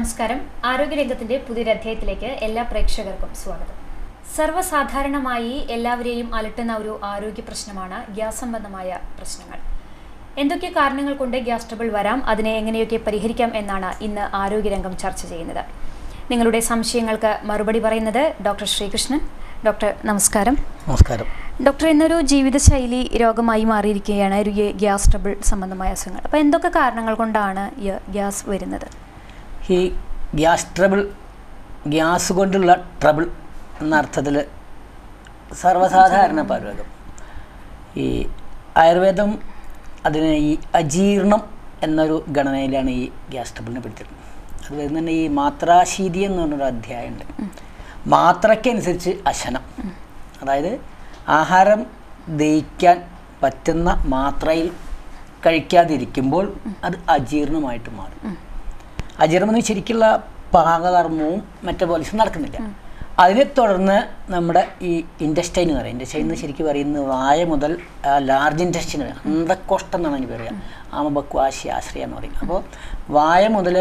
നമസ്കാരം ആരോഗ്യരംഗത്തിന്റെ പുതിയൊരു അധ്യായത്തിലേക്ക് എല്ലാ പ്രേക്ഷകർക്കും സ്വാഗതം സർവ്വസാധാരണമായി എല്ലാവരെയും അലട്ടുന്ന ഒരു ആരോഗ്യ പ്രശ്നമാണ് ഗ്യാസ് സംബന്ധമായ പ്രശ്നങ്ങൾ എന്തൊക്കെ കാരണങ്ങൾ കൊണ്ട് ഗ്യാസ് ട്രബിൾ വരാം അതിനെ എങ്ങനെയൊക്കെ പരിഹരിക്കാം എന്നാണ് ഇന്ന് ആരോഗ്യരംഗം ചർച്ച ചെയ്യുന്നത് നിങ്ങളുടെ സംശയങ്ങൾക്ക് മറുപടി പറയുന്നത് ഡോക്ടർ ശ്രീകൃഷ്ണൻ ഡോക്ടർ നമസ്കാരം നമസ്കാരം ഡോക്ടർ ഇന്നൊരു ജീവിതശൈലി രോഗമായി മാറിയിരിക്കുകയാണ് ഒരു ഗ്യ- ഗ്യാസ് ട്രബിൾ സംബന്ധമായ അസുഖങ്ങൾ അപ്പോൾ എന്തൊക്കെ കാരണങ്ങൾ കൊണ്ടാണ് ഈ ഗ്യാസ് വരുന്നത് ഈ ഗ്യാസ് ട്രബിൾ ഗ്യാസ് കൊണ്ടുള്ള ട്രബിൾ എന്ന അർത്ഥത്തിൽ സർവ്വസാധാരണ പരലോകം ഈ ആയുർവേദം അതിനെ ഈ അജീർണം എന്നൊരു ഗണനയിലാണ് ഈ ഗ്യാസ് ട്രബിളിനെ പിടിച്ചിരുന്നത് അത് വരുന്നുണ്ട് ഈ മാത്രാശീതി എന്ന് പറഞ്ഞൊരു അധ്യായമുണ്ട് മാത്രയ്ക്കനുസരിച്ച് അശനം അതായത് ആഹാരം ദഹിക്കാൻ പറ്റുന്ന മാത്രയിൽ കഴിക്കാതിരിക്കുമ്പോൾ അത് അജീർണമായിട്ട് മാറും അജീർണം ശരിക്കുള്ള പാകകർമ്മവും മറ്റേ പോലീസും നടക്കുന്നില്ല അതിനെ തുടർന്ന് നമ്മുടെ ഈ ഇൻഡസ്റ്റൈൻ എന്ന് പറയും ഇൻഡസ്റ്റൈൻ എന്ന് ശരിക്കും പറയുന്നത് വായ മുതൽ ലാർജ് ഇൻഡസ്റ്റൈൻ വരെ അന്തക്കോഷ്ടം എന്നാണ് എനിക്ക് പറയുക ആമബക്വാശി ആശ്രയ എന്ന് പറയും അപ്പോൾ വായ മുതൽ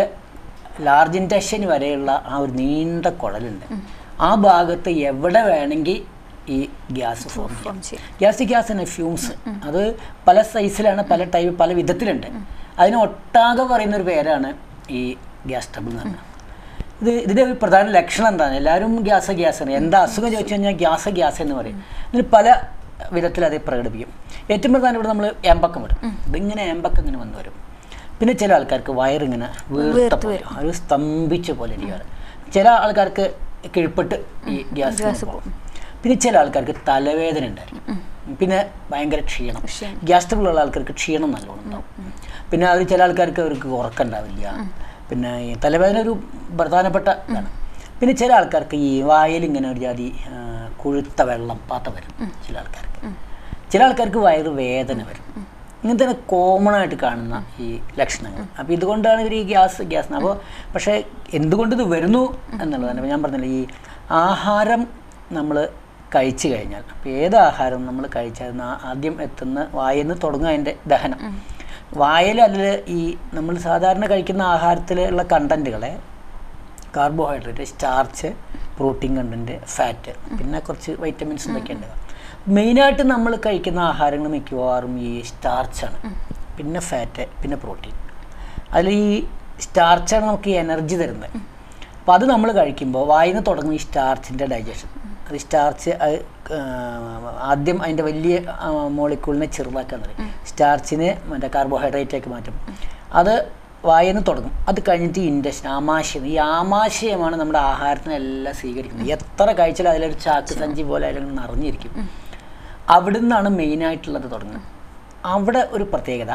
ലാർജ് ഇൻഡസ്റ്റൈൻ വരെയുള്ള ആ ഒരു നീണ്ട കുഴലുണ്ട് ആ ഭാഗത്ത് എവിടെ വേണമെങ്കിൽ ഈ ഗ്യാസ് ഫോം ചെയ്യാം ഫോം ചെയ്യും. ഗ്യാസ് ഗ്യാസ് തന്നെ ഫ്യൂംസ് അത് പല സൈസിലാണ് പല ടൈപ്പ് പല വിധത്തിലുണ്ട് അതിന് ഒട്ടാകെ പറയുന്ന ഒരു പേരാണ് ഈ ഗ്യാസ് ട്രബിൾ എന്ന് പറഞ്ഞാൽ ഇത് ഇതിൻ്റെ ഒരു പ്രധാന ലക്ഷണം എന്താണ് എല്ലാവരും ഗ്യാസ് ഗ്യാസ് ആണ് എന്താ അസുഖം ചോദിച്ചു കഴിഞ്ഞാൽ ഗ്യാസ് ഗ്യാസ് എന്ന് പറയും ഇതിന് പല വിധത്തിൽ അത് പ്രകടിപ്പിക്കും ഏറ്റവും പ്രധാനം ഇവിടെ നമ്മൾ ഏമ്പക്കം വരും ഇതിങ്ങനെ ഏമ്പക്കം ഇങ്ങനെ വന്ന് വരും പിന്നെ ചില ആൾക്കാർക്ക് വയറിങ്ങനെ വീർത്ത വീർത്ത് പോലെ ഒരു സ്തംഭിച്ച പോലെ ഇരിക്കാറ് ചില ആൾക്കാർക്ക് കിഴിപ്പെട്ട് ഈ ഗ്യാസ് ഗ്യാസ് പോകും പിന്നെ ചില ആൾക്കാർക്ക് തലവേദന ഉണ്ടായിരിക്കും പിന്നെ ഭയങ്കര ക്ഷീണം ക്ഷീണം. ഗ്യാസ് ട്രബിൾ ഉള്ള ആൾക്കാർക്ക് ക്ഷീണം നല്ലോണം ഉണ്ടാവും പിന്നെ അവർ ചില ആൾക്കാർക്ക് അവർക്ക് ഉറക്കം ഉണ്ടാവില്ല പിന്നെ ഈ തലവേദന ഒരു പ്രധാനപ്പെട്ട ഇതാണ് പിന്നെ ചില ആൾക്കാർക്ക് ഈ വായിൽ ഇങ്ങനെ ഒരു ജാതി ആ, കൊഴുത്ത വെള്ളം പാത്ത വരും ചില ആൾക്കാർക്ക് ചില ആൾക്കാർക്ക് വയറ് വേദന വരും ഇങ്ങനത്തെ കോമൺ ആയിട്ട് കാണുന്ന ഈ ലക്ഷണങ്ങൾ അപ്പോൾ ഇതുകൊണ്ടാണ് ഇവർ ഈ ഗ്യാസ് ഗ്യാസ് അപ്പോൾ പക്ഷേ എന്തുകൊണ്ട് ഇത് വരുന്നു എന്നുള്ളതാണ് ഇപ്പോൾ ഞാൻ പറഞ്ഞില്ല ഈ ആഹാരം നമ്മൾ കഴിച്ചു കഴിഞ്ഞാൽ അപ്പോൾ ഏത് ആഹാരം നമ്മൾ കഴിച്ചാൽ ആ- ആദ്യം എത്തുന്ന വായിൽ നിന്ന് തുടങ്ങുക അതിൻ്റെ ദഹനം വായിൽ അതിൽ ഈ നമ്മൾ സാധാരണ കഴിക്കുന്ന ആഹാരത്തിലുള്ള കണ്ടൻറ്റുകളെ carbohydrate starch protein content fat പിന്നെ കുറച്ച് വൈറ്റമിൻസ് ഇതൊക്കെ ഉണ്ട് മെയിനായിട്ട് നമ്മൾ കഴിക്കുന്ന ആഹാരങ്ങൾ മിക്കവാറും ഈ സ്റ്റാർച്ചാണ് പിന്നെ ഫാറ്റ് പിന്നെ പ്രോട്ടീൻ അതിൽ ഈ സ്റ്റാർച്ചാണ് നമുക്ക് ഈ എനർജി തരുന്നത് അപ്പോൾ അത് നമ്മൾ കഴിക്കുമ്പോൾ വായിന്ന് തുടങ്ങും ഈ സ്റ്റാർച്ചിൻ്റെ ഡൈജഷൻ അത് സ്റ്റാർച്ച് അത് ആ, ആദ്യം അതിൻ്റെ വലിയ മോളിക്കൂളിനെ ചെറുതാക്കാൻ പറയും സ്റ്റാർച്ചിനെ മറ്റേ കാർബോഹൈഡ്രേറ്റ് ആക്കി മാറ്റും അത് വായന്ന് തുടങ്ങും അത് കഴിഞ്ഞിട്ട് ഇൻഡഷൻ ആമാശയം ഈ ആമാശയമാണ് നമ്മുടെ ആഹാരത്തിനെല്ലാം സ്വീകരിക്കുന്നത് എത്ര കഴിച്ചാലും അതിലൊരു ചാക്ക് സഞ്ചി പോലെ അതിൽ നിറഞ്ഞിരിക്കും അവിടുന്നാണ് മെയിനായിട്ടുള്ളത് തുടങ്ങുന്നത് അവിടെ ഒരു പ്രത്യേകത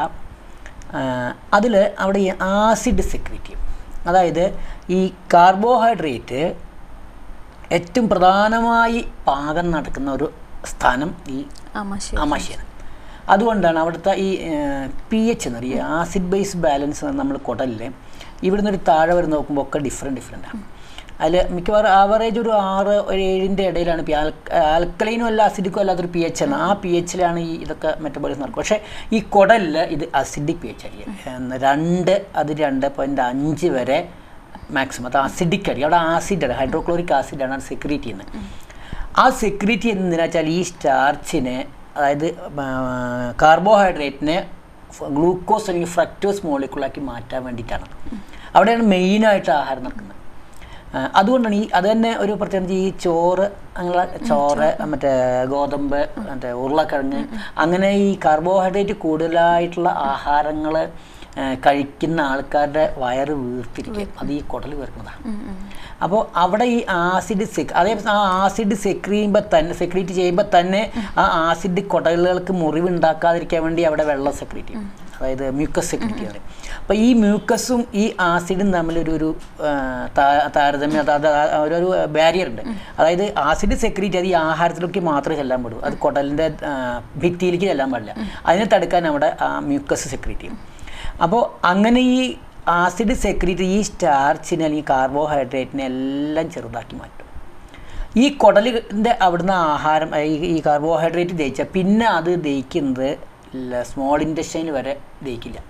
അതിൽ അവിടെ ഈ ആസിഡ് സെക്രീറ്റ് ചെയ്യും അതായത് ഈ കാർബോഹൈഡ്രേറ്റ് ഏറ്റവും പ്രധാനമായി പാകം നടക്കുന്ന ഒരു സ്ഥാനം ഈ ആമാശയം ആമാശയാണ് അതുകൊണ്ടാണ് അവിടുത്തെ ഈ പി എച്ച് എന്ന് പറയും ആസിഡ് ബേസ് ബാലൻസ് നമ്മൾ കുടലിൽ ഇവിടുന്ന് ഒരു താഴെ വരെ നോക്കുമ്പോൾ ഒക്കെ ഡിഫറെൻറ്റ് ഡിഫറെൻ്റ് ആണ് അതിൽ മിക്കവാറും ആവറേജ് ഒരു ആറ് ഒരു ഏഴിൻ്റെ ഇടയിലാണ് പി ആൽക്കലൈനും അല്ല അസിഡിക്കും അല്ലാത്തൊരു പി എച്ച് ആണ് ആ പി എച്ചിലാണ് ഈ ഇതൊക്കെ മെറ്റബോളിസം നടക്കും പക്ഷേ ഈ കുടലിൽ ഇത് അസിഡിക് പി എച്ച് ആയിരിക്കും രണ്ട് അത് രണ്ട് പോയിൻറ്റ് അഞ്ച് വരെ മാക്സിമം അത് അസിഡിക് ആയിരിക്കും അവിടെ ആസിഡാണ് ഹൈഡ്രോക്ലോറിക് ആസിഡാണ് അത് സെക്രീറ്റ് ചെയ്യുന്നത് ആ സെക്രീറ്റ് ചെയ്യുന്നതിനാ വെച്ചാൽ ഈ സ്റ്റാർച്ചിനെ അതായത് കാർബോഹൈഡ്രേറ്റിനെ ഗ്ലൂക്കോസ് അല്ലെങ്കിൽ ഫ്രക്ടോസ് മോളിക്കുളാക്കി മാറ്റാൻ വേണ്ടിയിട്ടാണ് അവിടെയാണ് മെയിനായിട്ട് ആഹാരം നടക്കുന്നത് ആ, അതുകൊണ്ടാണ് ഈ അത് തന്നെ ഒരു പ്രത്യേകിച്ച് ഈ ചോറ് അങ്ങനെയുള്ള ചോറ് മറ്റേ ഗോതമ്പ് മറ്റേ ഉരുളക്കിഴങ്ങ് അങ്ങനെ ഈ കാർബോഹൈഡ്രേറ്റ് കൂടുതലായിട്ടുള്ള ആഹാരങ്ങൾ കഴിക്കുന്ന ആൾക്കാരുടെ വയറ് വീർത്തിരിക്കും അത് ഈ കുടൽ വീർക്കുന്നതാണ് അപ്പോൾ അവിടെ ഈ ആസിഡ് സെക് അതേ ആ ആസിഡ് സെക്രീ ചെയ്യുമ്പോൾ തന്നെ സെക്രീറ്റ് ചെയ്യുമ്പോൾ തന്നെ ആ ആസിഡ് കുടലുകൾക്ക് മുറിവ് ഉണ്ടാക്കാതിരിക്കാൻ വേണ്ടി അവിടെ വെള്ളം സെക്രീറ്റ് ചെയ്യും അതായത് മ്യൂക്കസ് സെക്രീറ്റ് ചെയ്യും അപ്പോൾ ഈ മ്യൂക്കസും ഈ ആസിഡും തമ്മിലൊരു ഒരു ആ, താ- താരതമ്യം അതായത് ആ ഒരു ബാരിയർ ഉണ്ട് അതായത് ആസിഡ് സെക്രീറ്റ് അത് ഈ ആഹാരത്തിലേക്ക് മാത്രമേ ചെല്ലാൻ പാടൂ അത് കുടലിൻ്റെ ഭിത്തിയിലേക്ക് ചെല്ലാൻ പാടില്ല അതിനെ തടുക്കാൻ അവിടെ ആ മ്യൂക്കസ് സെക്രീറ്റ് ചെയ്യും അപ്പോൾ അങ്ങനെ ഈ ആസിഡ് സെക്രീറ്റ് ഈ സ്റ്റാർച്ചിനെ അല്ലെങ്കിൽ കാർബോഹൈഡ്രേറ്റിനെ എല്ലാം ചെറുതാക്കി മാറ്റും ഈ കുടലിൻ്റെ അവിടുന്ന് ആഹാരം ഈ ഈ കാർബോഹൈഡ്രേറ്റ് ദഹിച്ചാൽ പിന്നെ അത് ദഹിക്കുന്നത് സ്മോൾ ഇൻഡസ്റ്റൈനിൽ വരെ ദഹിക്കില്ല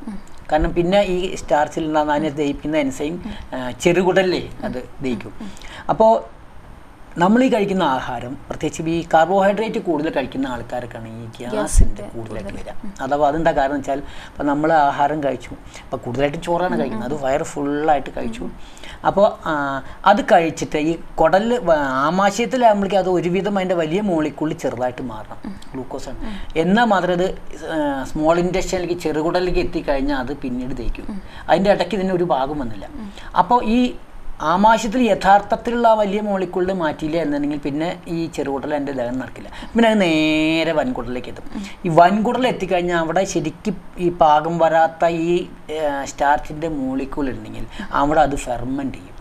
കാരണം പിന്നെ ഈ സ്റ്റാർച്ചിൽ ഉണ്ടാകുന്ന അതിനെ ദഹിപ്പിക്കുന്ന എൻസൈം ചെറുകുടലിലേ അത് ദഹിക്കും അപ്പോൾ നമ്മൾ ഈ കഴിക്കുന്ന ആഹാരം പ്രത്യേകിച്ച് ഈ കാർബോഹൈഡ്രേറ്റ് കൂടുതൽ കഴിക്കുന്ന ആൾക്കാർക്കാണ് ഈ ഗ്യാസിൻ്റെ കൂടുതലായിട്ട് വരിക അഥവാ അതെന്താ കാരണം വെച്ചാൽ ഇപ്പം നമ്മൾ ആഹാരം കഴിച്ചു അപ്പോൾ കൂടുതലായിട്ട് ചോറാണ് കഴിക്കുന്നത് അത് വയറ് ഫുള്ളായിട്ട് കഴിച്ചു അപ്പോൾ അത് കഴിച്ചിട്ട് ഈ കുടലിൽ ആമാശയത്തിലാകുമ്പോഴേക്കും അത് ഒരുവിധം അതിൻ്റെ വലിയ മോളിക്കുള്ളിൽ ചെറുതായിട്ട് മാറണം ഗ്ലൂക്കോസ് ആണ് എന്നാൽ മാത്രമേ അത് സ്മോൾ ഇൻഡസ്ട്രിയിലേക്ക് ചെറുകുടലിലേക്ക് എത്തിക്കഴിഞ്ഞാൽ അത് പിന്നീട് തേക്കും അതിൻ്റെ ഇടയ്ക്ക് ഇതിന് ഒരു ഭാഗം വന്നില്ല അപ്പോൾ ഈ ആമാശയത്തിൽ യഥാർത്ഥത്തിലുള്ള ആ വലിയ മോളിക്കുള്ളിൽ മാറ്റിയില്ല എന്നുണ്ടെങ്കിൽ പിന്നെ ഈ ചെറുകുടൽ എൻ്റെ ദഹനം നടക്കില്ല പിന്നെ അത് നേരെ വൻകുടലിലേക്ക് എത്തും ഈ വൻകുടൽ എത്തിക്കഴിഞ്ഞാൽ അവിടെ ശരിക്കും ഈ പാകം വരാത്ത ഈ സ്റ്റാർച്ചിൻ്റെ മോളിക്കുള്ളുണ്ടെങ്കിൽ അവിടെ അത് ഫെർമെൻറ്റ് ചെയ്യും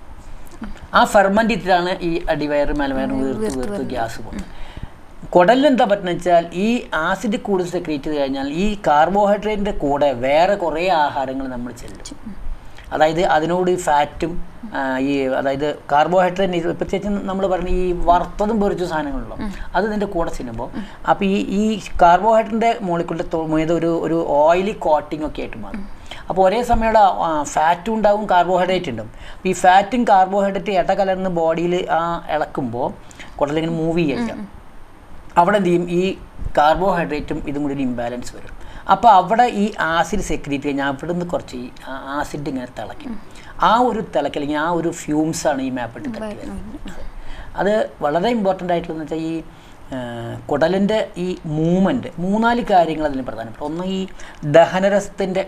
ആ ഫെർമെൻ്റ് ചെയ്തിട്ടാണ് ഈ അടിവയറ് മലവയറ് വീർത്ത് വീർത്ത് ഗ്യാസ് പോകുന്നത് കുടലിൽ എന്താ പറ്റുന്നത് വെച്ചാൽ ഈ ആസിഡ് കൂടുതൽ സെക്രീറ്റ് ചെയ്ത് കഴിഞ്ഞാൽ ഈ കാർബോഹൈഡ്രേറ്റിൻ്റെ കൂടെ വേറെ കുറേ ആഹാരങ്ങൾ നമ്മൾ ചെല്ലും അതായത് അതിനോട് ഈ ഫാറ്റും ഈ അതായത് കാർബോഹൈഡ്രേറ്റ് പ്രത്യേകിച്ച് നമ്മൾ പറഞ്ഞ ഈ വറുത്തതും പൊരിച്ച സാധനങ്ങളുള്ളൂ അത് ഇതിൻ്റെ കൂടെ ചെല്ലുമ്പോൾ അപ്പോൾ ഈ ഈ കാർബോഹൈഡ്രേറ്റിൻ്റെ മോളിക്കുള്ള മീത ഒരു ഒരു ഓയിലി കോട്ടിംഗ് ഒക്കെ ആയിട്ട് മാറും അപ്പോൾ ഒരേ സമയം ഫാറ്റും ഉണ്ടാവും കാർബോഹൈഡ്രേറ്റ് ഉണ്ടാവും അപ്പോൾ ഈ ഫാറ്റും കാർബോഹൈഡ്രേറ്റ് ഇടകലർന്ന് ബോഡിയിൽ ആ ഇളക്കുമ്പോൾ കുടലിങ്ങനെ മൂവ് ചെയ്യാം അവിടെ എന്ത് ചെയ്യും ഈ കാർബോഹൈഡ്രേറ്റും ഇതും കൂടി ഒരു ഇംബാലൻസ് വരും അപ്പോൾ അവിടെ ഈ ആസിഡ് സെക്രീറ്റ് കഴിഞ്ഞാൽ അവിടെ നിന്ന് കുറച്ച് ഈ ആസിഡ് ഇങ്ങനെ തിളയ്ക്കും ആ ഒരു തിളക്കൽ അല്ലെങ്കിൽ ആ ഒരു ഫ്യൂംസാണ് ഈ മാപ്പിട്ട് തട്ടി വരുന്നത് അത് വളരെ ഇമ്പോർട്ടൻ്റ് ആയിട്ടുള്ളതെന്ന് വെച്ചാൽ ഈ കുടലിൻ്റെ ഈ മൂവ്മെൻറ്റ് മൂന്നാല് കാര്യങ്ങൾ അതിന് പ്രധാനപ്പെട്ട ഒന്ന് ഈ ദഹനരസത്തിൻ്റെ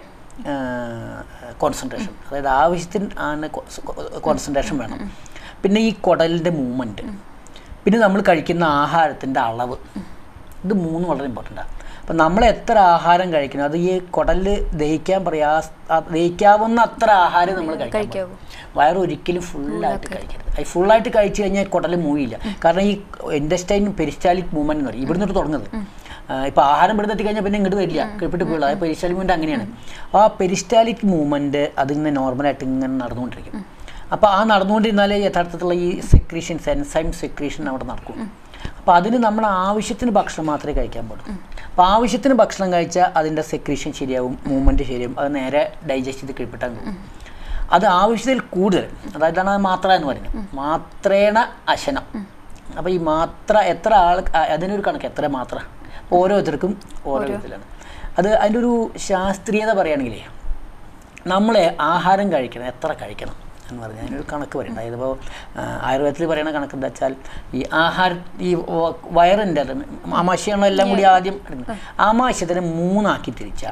കോൺസെൻട്രേഷൻ അതായത് ആവശ്യത്തിന് ആണ് കോൺസെൻട്രേഷൻ വേണം പിന്നെ ഈ കുടലിൻ്റെ മൂവ്മെൻറ്റ് പിന്നെ നമ്മൾ കഴിക്കുന്ന ആഹാരത്തിൻ്റെ അളവ് ഇത് മൂന്നും വളരെ ഇമ്പോർട്ടൻ്റാണ് അപ്പം നമ്മൾ എത്ര ആഹാരം കഴിക്കണം അത് ഈ കുടലിൽ ദഹിക്കാൻ പ്രയാ ദഹിക്കാവുന്ന അത്ര ആഹാരം നമ്മൾ കഴിക്കാം വയറ് ഒരിക്കലും ഫുള്ളായിട്ട് കഴിക്കരുത് അത് ഫുള്ളായിട്ട് കഴിച്ചു കഴിഞ്ഞാൽ കുടൽ മൂവില്ല കാരണം ഈ ഇൻഡസ്റ്റൈൻ പെരിസ്റ്റാലിക് മൂവ്മെൻറ്റ് എന്ന് പറയും ഇവിടുന്ന് തുടങ്ങുന്നത് ഇപ്പോൾ ആഹാരം ഇവിടെ എത്തി കഴിഞ്ഞാൽ പിന്നെ ഇങ്ങോട്ട് വരില്ല കിഴപ്പിട്ട് പോയില്ല അത് പെരിസ്റ്റാലിക് മൂവ്മെൻറ്റ് അങ്ങനെയാണ് ആ പെരിസ്റ്റാലിക് മൂവ്മെൻറ്റ് അതിങ്ങനെ നോർമലായിട്ട് ഇങ്ങനെ നടന്നുകൊണ്ടിരിക്കും അപ്പോൾ ആ നടന്നുകൊണ്ടിരുന്നാലേ യഥാർത്ഥത്തിലുള്ള ഈ സെക്രീഷൻസ് എൻസൈം സെക്രീഷൻ അവിടെ നടക്കും അപ്പോൾ അതിന് നമ്മൾ ആവശ്യത്തിന് ഭക്ഷണം മാത്രമേ കഴിക്കാൻ പാടുള്ളൂ അപ്പോൾ ആവശ്യത്തിന് ഭക്ഷണം കഴിച്ചാൽ അതിൻ്റെ സെക്രീഷൻ ശരിയാവും മൂവ്മെൻറ്റ് ശരിയാവും അത് നേരെ ഡൈജസ്റ്റ് ചെയ്ത് കീഴ്പ്പെട്ടാൻ പോകും അത് ആവശ്യത്തിൽ കൂടുതൽ അതായതാണ് മാത്ര എന്ന് പറയുന്നത് മാത്രേണ അശനം അപ്പോൾ ഈ മാത്ര എത്ര ആൾ അതിനൊരു കണക്ക് എത്ര മാത്ര ഓരോരുത്തർക്കും ഓരോ വിധത്തിലാണ് അത് അതിൻ്റെ ഒരു ശാസ്ത്രീയത പറയുകയാണെങ്കിലേ നമ്മളെ ആഹാരം കഴിക്കണം എത്ര കഴിക്കണം എന്ന് പറഞ്ഞാൽ അതിനൊരു കണക്ക് പറയും അതായത് ഇപ്പോൾ ആയുർവേദത്തിൽ പറയുന്ന കണക്ക് എന്താ വെച്ചാൽ ഈ ആഹാര ഈ വയറിൻ്റെ ആമാശയങ്ങൾ എല്ലാം കൂടി ആദ്യം ആമാശയത്തിനെ മൂന്നാക്കി തിരിച്ചാൽ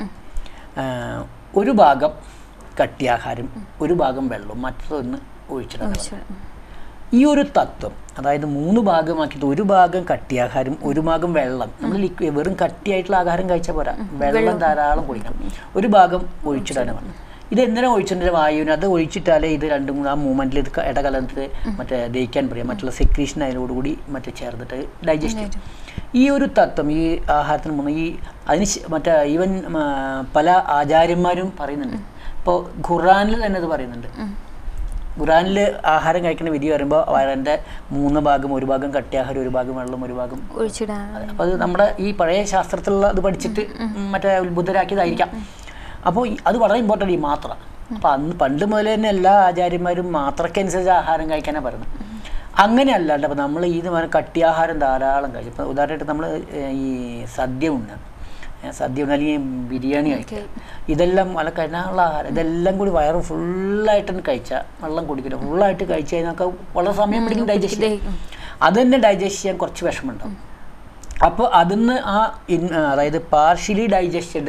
ഒരു ഭാഗം കട്ടിയാഹാരം ഒരു ഭാഗം വെള്ളവും മറ്റൊന്ന് ഒഴിച്ചിടാൻ ഈ ഒരു തത്വം അതായത് മൂന്ന് ഭാഗമാക്കിയിട്ട് ഒരു ഭാഗം കട്ടിയാഹാരം ഒരു ഭാഗം വെള്ളം നമ്മൾ ലിക്വിഡ് വെറും കട്ടിയായിട്ടുള്ള ആഹാരം കഴിച്ചാൽ പോരാ വെള്ളം ധാരാളം കുടിക്കണം ഒരു ഭാഗം ഒഴിച്ചിടാനാണ് ഇത് എന്തിനാ ഒഴിച്ചിട്ട് വായുവിന് അത് ഒഴിച്ചിട്ടാലേ ഇത് രണ്ടും കൂടെ ആ മൂമെൻറ്റിൽ ഇത് ഇടകലർന്നിട്ട് മറ്റേ ദഹിക്കാൻ പറയാം മറ്റുള്ള സെക്രീഷൻ അതിനോടുകൂടി മറ്റേ ചേർന്നിട്ട് ഡൈജസ്റ്റ് ചെയ്യും ഈ ഒരു തത്വം ഈ ആഹാരത്തിന് മുന്നേ ഈ അതിന് മറ്റേ ഈവൻ പല ആചാര്യന്മാരും പറയുന്നുണ്ട് ഇപ്പോൾ ഖുറാനിൽ തന്നെ ഇത് പറയുന്നുണ്ട് ഖുറാനിൽ ആഹാരം കഴിക്കുന്ന വിധി പറയുമ്പോൾ വയറിൻ്റെ മൂന്ന് ഭാഗം ഒരു ഭാഗം കട്ടിയാഹാരം ഒരു ഭാഗം വെള്ളം ഒരു ഭാഗം അപ്പോൾ അത് നമ്മുടെ ഈ പഴയ ശാസ്ത്രത്തിലുള്ള ഇത് പഠിച്ചിട്ട് മറ്റേ ഉത്ബുദ്ധരാക്കിയതായിരിക്കാം അപ്പോൾ അത് വളരെ ഇമ്പോർട്ടൻ്റ് ഈ മാത്ര അപ്പോൾ അന്ന് പണ്ട് മുതലേ തന്നെ എല്ലാ ആചാര്യന്മാരും മാത്രക്കനുസരിച്ച് ആഹാരം കഴിക്കാനാണ് പറയുന്നത് അങ്ങനെ അല്ലാണ്ട് അപ്പോൾ നമ്മൾ ഈ പറഞ്ഞ കട്ടിയാഹാരം ധാരാളം കഴിക്കും ഇപ്പോൾ ഉദാഹരണമായിട്ട് നമ്മൾ ഈ സദ്യ ഉണ്ട് സദ്യ ഉണ്ട് അല്ലെങ്കിൽ ബിരിയാണി കഴിക്കുക ഇതെല്ലാം അല്ല കഴിഞ്ഞാലുള്ള ആഹാരം ഇതെല്ലാം കൂടി വയറ് ഫുള്ളായിട്ട് തന്നെ കഴിച്ചാൽ വെള്ളം കുടിക്കില്ല ഫുള്ളായിട്ട് കഴിച്ചു കഴിഞ്ഞാൽ വളരെ സമയം പിടിക്കും ഡൈജസ്റ്റ് അത് തന്നെ ഡൈജസ്റ്റ് ചെയ്യാൻ കുറച്ച് വിഷമമുണ്ടാവും അപ്പോൾ അതിന്ന് ആ അതായത് പാർഷ്യലി ഡൈജസ്റ്റഡ്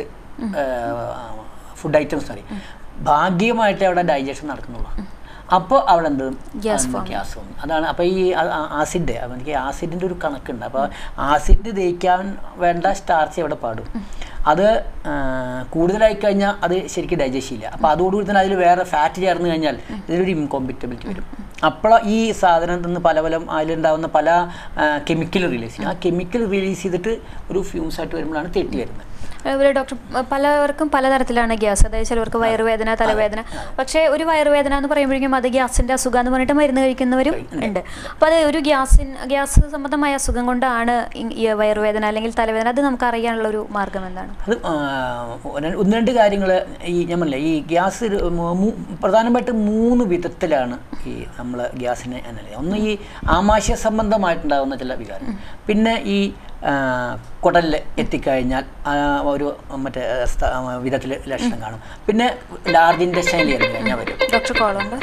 ഫുഡ് ഐറ്റംസ് പറയും ഭാഗികമായിട്ട് അവിടെ ഡൈജഷൻ നടക്കുന്നുള്ളൂ അപ്പോൾ അവിടെ എന്ത് ഗ്യാസ് വന്നു അതാണ് അപ്പോൾ ഈ ആസിഡ് എനിക്ക് ആസിഡിൻ്റെ ഒരു കണക്കുണ്ട് അപ്പോൾ ആസിഡ് ദഹിക്കാൻ വേണ്ട സ്റ്റാർച്ച് എവിടെ പാടും അത് കൂടുതലായി കഴിഞ്ഞാൽ അത് ശരിക്കും ഡൈജസ്റ്റ് ചെയ്യില്ല അപ്പോൾ അതോടുകൂടി തന്നെ അതിൽ വേറെ ഫാറ്റ് ചേർന്ന് കഴിഞ്ഞാൽ ഇതിലൊരു ഇൻകോമ്പിറ്റബിലിറ്റി വരും അപ്പോൾ ഈ സാധനത്തിൽ നിന്ന് പല പല അതിലുണ്ടാകുന്ന പല കെമിക്കൽ റിലീസ് ചെയ്യും ആ കെമിക്കൽ റിലീസ് ചെയ്തിട്ട് ഒരു ഫ്യൂംസ് ആയിട്ട് വരുമ്പോഴാണ് തെറ്റി വരുന്നത് അതുപോലെ ഡോക്ടർ പലവർക്കും പലതരത്തിലാണ് ഗ്യാസ് അതായത് ചിലവർക്ക് വയറുവേദന തലവേദന പക്ഷേ ഒരു വയറുവേദന എന്ന് പറയുമ്പോഴേക്കും അത് ഗ്യാസിന്റെ അസുഖം എന്ന് പറഞ്ഞിട്ട് മരുന്ന് കഴിക്കുന്നവരും ഉണ്ട് അപ്പോൾ അത് ഒരു ഗ്യാസിൻ ഗ്യാസ് സംബന്ധമായ അസുഖം കൊണ്ടാണ് ഈ- ഈ വയറുവേദന അല്ലെങ്കിൽ തലവേദന അത് നമുക്ക് അറിയാനുള്ള ഒരു മാർഗം എന്താണ് അത് ആ, ഒന്ന് ഒന്ന് രണ്ട് കാര്യങ്ങൾ ഈ ഞാൻ പറഞ്ഞില്ലേ ഈ ഗ്യാസ് ഒരു മൂ- മൂ- പ്രധാനമായിട്ട് മൂന്ന് വിധത്തിലാണ് ഈ നമ്മൾ ഗ്യാസിനെ അനലൈസ് ഒന്ന് ഈ ആമാശയ സംബന്ധമായിട്ടുണ്ടാകുന്ന ചില വികാരം പിന്നെ ഈ കുടലിൽ എത്തിക്കഴിഞ്ഞാൽ ആ, ഒരു മറ്റേ വിധത്തിൽ ലക്ഷണം കാണും പിന്നെ ലാർജ് ഇൻഡസ്ട്രിയിൽ എത്തി കഴിഞ്ഞാൽ വരും ഡോക്ടർ കോളുണ്ട്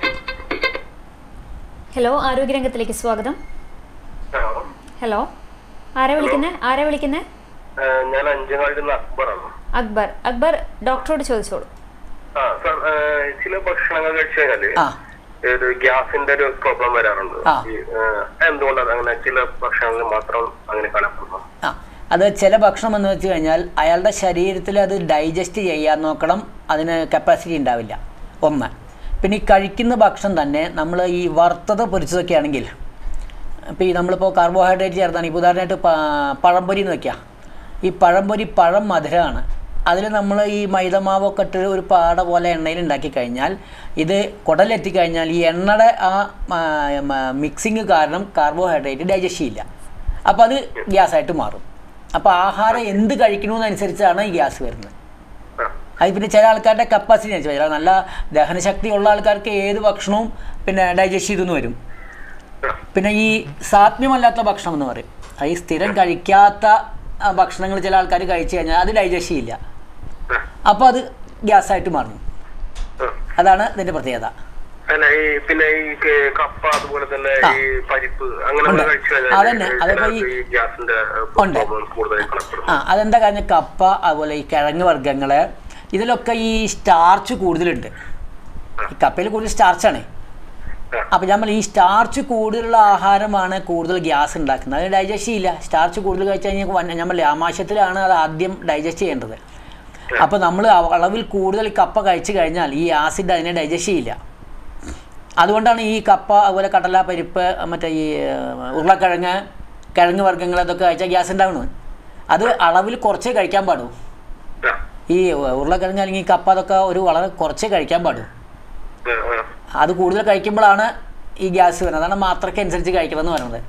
ഹലോ ആരോഗ്യരംഗത്തിലേക്ക് സ്വാഗതം ഹലോ ഹലോ ആരാ വിളിക്കുന്നത് ആരാ വിളിക്കുന്നത് ഏഹ് ഞാൻ അഞ്ചങ്ങാടിയിൽ നിന്ന് അക്ബറാണ് അക്ബർ അക്ബർ ഡോക്ടറോട് ചോദിച്ചോളൂ ആ സാർ ഏഹ് ചില ഭക്ഷണങ്ങൾ കഴിച്ചു കഴിഞ്ഞാല് ആ ഒരു ഗ്യാസിന്റെ ഒരു പ്രോബ്ലം വരാറുണ്ട് ആ. ഈ, ഏഹ് എന്തുകൊണ്ടാണ് അങ്ങനെ ചില ഭക്ഷണങ്ങളിൽ മാത്രം അങ്ങനെ കാണപ്പെടുന്നു ആ അത് ചില ഭക്ഷണം എന്ന് വെച്ച് കഴിഞ്ഞാൽ അയാളുടെ ശരീരത്തിൽ അത് ഡൈജസ്റ്റ് ചെയ്യാൻ നോക്കണം അതിന് കപ്പാസിറ്റി ഉണ്ടാവില്ല ഒന്ന് പിന്നെ ഈ കഴിക്കുന്ന ഭക്ഷണം തന്നെ നമ്മൾ ഈ വറുത്തത് പൊരിച്ചതൊക്കെ ആണെങ്കിൽ ഇപ്പോൾ ഈ നമ്മളിപ്പോൾ കാർബോഹൈഡ്രേറ്റ് ചേർത്താണ് ഇപ്പോൾ ഉദാഹരണമായിട്ട് പ- പഴംപൊരി എന്ന് വെക്കുക ഈ പഴംപൊരി പഴം മധുരമാണ് അതിൽ നമ്മൾ ഈ മൈദമാവൊക്കെ ഇട്ട് ഒരു പാട പോലെ എണ്ണയിൽ ഉണ്ടാക്കി കഴിഞ്ഞാൽ ഇത് കുടലെത്തിക്കഴിഞ്ഞാൽ ഈ എണ്ണയുടെ ആ മിക്സിങ് കാരണം കാർബോഹൈഡ്രേറ്റ് ഡൈജസ്റ്റ് ചെയ്യില്ല അപ്പോൾ അത് ഗ്യാസായിട്ട് മാറും അപ്പോൾ ആഹാരം എന്ത് കഴിക്കണമെന്നനുസരിച്ചാണ് ഈ ഗ്യാസ് വരുന്നത് ആ. അത് പിന്നെ ചില ആൾക്കാരുടെ കപ്പാസിറ്റി അനുസരിച്ച് ചില നല്ല ദഹനശക്തി ഉള്ള ആൾക്കാർക്ക് ഏത് ഭക്ഷണവും പിന്നെ ഡൈജസ്റ്റ് ചെയ്തെന്ന് വരും ആ. പിന്നെ ഈ സാത്മ്യമല്ലാത്ത ഭക്ഷണം എന്ന് പറയും അത് ഈ സ്ഥിരം കഴിക്കാത്ത ഭക്ഷണങ്ങൾ ചില ആൾക്കാർ കഴിച്ചു കഴിഞ്ഞാൽ അത് ഡൈജസ്റ്റ് ചെയ്യില്ല ആ. അപ്പോൾ അത് ഗ്യാസായിട്ട് മാറും ആ. അതാണ് ഇതിൻ്റെ പ്രത്യേകത അല്ല ഈ പിന്നെ ഈ ക- കപ്പ അതുപോലെ തന്നെ ആ. ഈ പരിപ്പ് അങ്ങനെ ഉണ്ട്. കഴിച്ചു അതന്നെ. അതിപ്പോ ഈ- ഈ ഗ്യാസിന്റെ ഉണ്ട്. പ്രോബ്ലം കൂടുതലായി കാണപ്പെടുന്നു ആ അതെന്താ കാരണം കപ്പ അതുപോലെ ഈ കിഴങ്ങ് വർഗ്ഗങ്ങൾ ഇതിലൊക്കെ ഈ സ്റ്റാർച്ച് കൂടുതലുണ്ട് ഈ കപ്പയിൽ കൂടുതൽ സ്റ്റാർച്ചാണ് ആ. അപ്പോൾ നമ്മൾ ഈ സ്റ്റാർച്ച് കൂടുതലുള്ള ആഹാരമാണ് കൂടുതൽ ഗ്യാസ് ഉണ്ടാക്കുന്നത് അത് ഡൈജസ്റ്റ് ചെയ്യില്ല സ്റ്റാർച്ച് കൂടുതൽ കഴിച്ചു കഴിഞ്ഞാൽ നമ്മൾ ആമാശയത്തിലാണ് അത് ആദ്യം ഡൈജസ്റ്റ് ചെയ്യേണ്ടത് അപ്പോൾ നമ്മൾ അളവിൽ കൂടുതൽ കപ്പ കഴിച്ചു കഴിഞ്ഞാൽ ഈ ആസിഡ് അതിനെ ഡൈജസ്റ്റ് ചെയ്യില്ല അതുകൊണ്ടാണ് ഈ കപ്പ അതുപോലെ കടല പരിപ്പ് മറ്റേ ഈ ഏഹ്, ഉരുളക്കിഴങ്ങ് കിഴങ്ങ് വർഗ്ഗങ്ങൾ അതൊക്കെ കഴിച്ചാൽ ഗ്യാസ് ഉണ്ടാവുന്നത് അത് അളവിൽ കുറച്ചേ കഴിക്കാൻ പാടൂ ആ. ഈ ഉരുളക്കിഴങ്ങ് അല്ലെങ്കിൽ കപ്പ അതൊക്കെ ഒരു വളരെ കുറച്ചേ കഴിക്കാൻ പാടൂ ആ, ആ. അത് കൂടുതൽ കഴിക്കുമ്പോഴാണ് ഈ ഗ്യാസ് വരുന്നത് അതാണ് മാത്രയ്ക്ക് അനുസരിച്ച് കഴിക്കണം എന്ന് പറയുന്നത്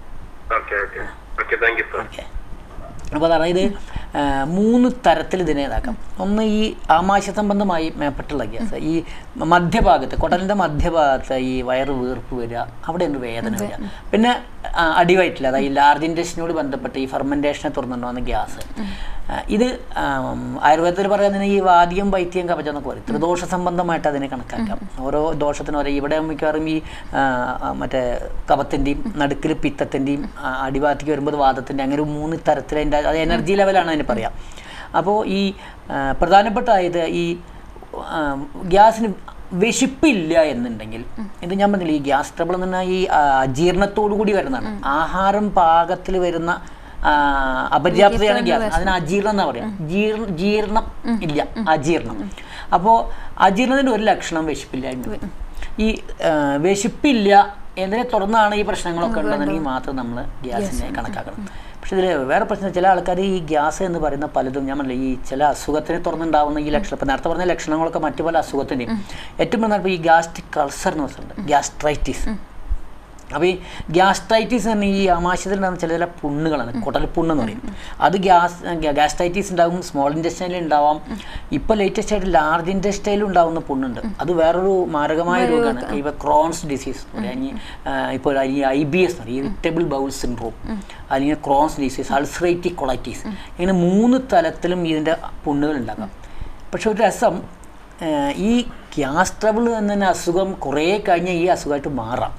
okay okay okay thank you sir okay അപ്പോൾ അതായത് ആ, മൂന്ന് തരത്തിൽ ഇതിനെ ഇതാക്കാം ഒന്ന് ഈ ആമാശയ സംബന്ധമായി മേപ്പെട്ടുള്ള ഗ്യാസ് ഈ മധ്യഭാഗത്ത് കുടലിൻ്റെ മധ്യഭാഗത്ത് ഈ വയറ് വീർപ്പ് വരിക അവിടെ ഉണ്ട് വേദന വരിക പിന്നെ ആ, അടിവയറ്റിൽ അതായത് ഈ ലാർജ് ഇൻഡസ്റ്റിനോട് ബന്ധപ്പെട്ട് ഈ ഫെർമെൻറ്റേഷനെ തുറന്നുണ്ടാകുന്ന ഗ്യാസ് ആ, ഇത് ആം, ആയുർവേദത്തിൽ പറയുന്നതിന് ഈ വാദ്യം വൈദ്യം കവചം എന്നൊക്കെ പറയും ത്രിദോഷ സംബന്ധമായിട്ട് അതിനെ കണക്കാക്കാം ഓരോ ദോഷത്തിനും ഓരോ ഇവിടെ മിക്കവാറും ഈ ആ, ആ, മറ്റേ കഫത്തിൻ്റെയും നടുക്കിൽ പിത്തത്തിൻ്റെയും അടിഭാഗത്തേക്ക് വരുമ്പോൾ വാദത്തിൻ്റെ അങ്ങനെ ഒരു മൂന്ന് തരത്തിൽ അതിൻ്റെ അത് എനർജി ലെവലാണ് അതിന് പറയാം അപ്പോൾ ഈ ആ, പ്രധാനപ്പെട്ട ഇത് ഈ ആ, ഗ്യാസിന് വിശപ്പില്ല എന്നുണ്ടെങ്കിൽ ഇത് ഞാൻ പറഞ്ഞില്ല ഈ ഗ്യാസ് ട്രബിൾ എന്ന് പറഞ്ഞാൽ ഈ ആ, അജീർണത്തോടു കൂടി വരുന്നതാണ് ആഹാരം പാകത്തിൽ വരുന്ന ആ, അപര്യാപ്തതയാണ് ഗ്യാസ് അതിന് അജീർണം എന്നാ പറയാം ജീർണ ജീർണം ഇല്ല അജീർണം അപ്പോൾ അജീർണത്തിൻ്റെ ഒരു ലക്ഷണം വിശപ്പില്ലായ്മ ഈ ആ, വിശപ്പില്ല എന്നതിനെ തുടർന്നാണ് ഈ പ്രശ്നങ്ങളൊക്കെ ഉണ്ടെന്നുണ്ടെങ്കിൽ മാത്രം നമ്മൾ ഗ്യാസിനെ കണക്കാക്കണം പക്ഷെ ഇതിൽ വേറെ പ്രശ്നം ചില ആൾക്കാർ ഈ ഗ്യാസ് എന്ന് പറയുന്ന പലതും ഞാൻ പറഞ്ഞില്ല ഈ ചില അസുഖത്തിനെ തുടർന്നുണ്ടാവുന്ന ഈ ലക്ഷണം ഇപ്പം നേരത്തെ പറഞ്ഞ ലക്ഷണങ്ങളൊക്കെ മറ്റു പല അസുഖത്തിൻ്റെയും ഏറ്റവും പ്രധാനപ്പെട്ട ഈ ഗ്യാസ്ട്രിക് കൾസർ എന്ന് വെച്ചിട്ടുണ്ട് ഗ്യാസ്ട്രൈറ്റിസ് അപ്പോൾ ഈ ഗ്യാസ്ട്രൈറ്റിസ് തന്നെ ഈ ആമാശയത്തിൽ ഉണ്ടാകുന്ന ചില ചില പുണ്ണുകളാണ് കുടൽപ്പുണ്ണ് എന്ന് പറയും അത് ഗ്യാസ് ഗ്യാസ്ട്രൈറ്റിസ് ഉണ്ടാകും സ്മോൾ ഇൻഡസ്റ്റൈനിൽ ഉണ്ടാവാം ഇപ്പോൾ ലേറ്റസ്റ്റ് ആയിട്ട് ലാർജ് ഇൻഡസ്റ്റൈനിൽ ഉണ്ടാകുന്ന പുണ്ണുണ്ട് അത് വേറൊരു മാരകമായ രോഗമാണ് ഇപ്പോൾ ക്രോൺസ് ഡിസീസ് അല്ലെങ്കിൽ ഇപ്പോൾ അല്ലെങ്കിൽ ഐ ബി എസ് പറയും ഇറിറ്റബിൾ ബൗൾ സിൻഡ്രോം അല്ലെങ്കിൽ ക്രോൺസ് ഡിസീസ് അൾസറേറ്റീവ് കൊളൈറ്റീസ് ഇങ്ങനെ മൂന്ന് തലത്തിലും ഇതിൻ്റെ പുണ്ണുകൾ ഉണ്ടാകാം പക്ഷെ ഒരു രസം ഏഹ്, ഈ ഗ്യാസ് ട്രബിൾ എന്ന അസുഖം കുറേ കഴിഞ്ഞ് ഈ അസുഖമായിട്ട് മാറാം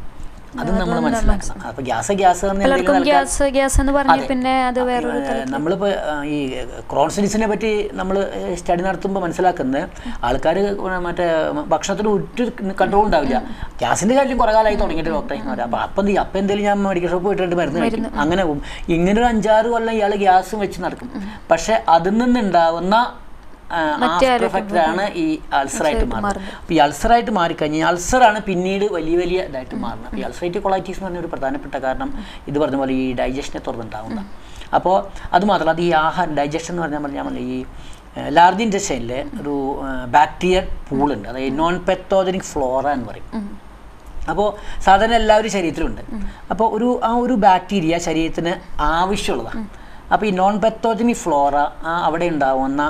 അത് നമ്മൾ മനസ്സിലാക്കണം അപ്പൊ ഗ്യാസ് ഗ്യാസ് എന്ന് പലർക്കും എന്തെങ്കിലും ആൾക്കാർ- ഗ്യാസ് ഗ്യാസ് എന്ന് പറഞ്ഞ് അതെ. പിന്നെ അത് വേറൊരു ഏഹ് നമ്മളിപ്പോ ആ, ഈ ക്രോൺസിഡിസിനെ പറ്റി നമ്മൾ സ്റ്റഡി നടത്തുമ്പോൾ മനസ്സിലാക്കുന്നത് ആൾക്കാർ മറ്റേ ഭക്ഷണത്തിന് ഒരു കൺട്രോൾ ഉണ്ടാവില്ല ഗ്യാസിന്റെ കാര്യം കുറെ കാലമായി തുടങ്ങിയിട്ട് ഡോക്ടറെ അപ്പൊ അപ്പം എന്ത് ചെയ്യും അപ്പം എന്തെങ്കിലും ഞാൻ മെഡിക്കൽ ഷോപ്പ് പോയിട്ട് മരുന്ന് കഴിക്കും അങ്ങനെ പോകും ഇങ്ങനെ ഒരു അഞ്ചാറ് കൊല്ലം ഇയാൾ ഗ്യാസും വെച്ച് നടക്കും പക്ഷെ അതിൽ നിന്നുണ്ടാവുന്ന മറ്റേ ആഫ്റ്റർ ആരോഗ്യ എഫക്റ്റ് ആണ് ഈ അൾസറായിട്ട് മാറുന്നത് മാറുന്നത്. അപ്പോൾ ഈ അൾസറായിട്ട് മാറിക്കഴിഞ്ഞാൽ അൾസറാണ് പിന്നീട് വലിയ വലിയ ഇതായിട്ട് മാറുന്നത് അപ്പോൾ ഈ അൾസറേറ്റീവ് കൊളൈറ്റീസ് എന്ന് പറഞ്ഞ ഒരു പ്രധാനപ്പെട്ട കാരണം ഇത് പറഞ്ഞ പോലെ ഈ ഡൈജഷനെ തുറന്നുണ്ടാവുന്ന അപ്പോൾ അത് മാത്രമല്ല അത് ഈ ആഹാരം ഡൈജഷൻ എന്ന് പറഞ്ഞാൽ പറഞ്ഞാൽ ഈ ലാർജ് ഇൻറ്റസ്റ്റൈനിൽ ഒരു ബാക്ടീരിയ പൂളുണ്ട് അതായത് നോൺ പെത്തോജനിക് ഫ്ലോറ എന്ന് പറയും അപ്പോൾ സാധാരണ എല്ലാവരും ശരീരത്തിലുണ്ട് അപ്പോൾ ഒരു ആ ഒരു ബാക്ടീരിയ ശരീരത്തിന് ആവശ്യമുള്ളതാണ് അപ്പോൾ ഈ നോൺ പെത്തോജനി ഫ്ലോറ ആ അവിടെ ഉണ്ടാവുന്ന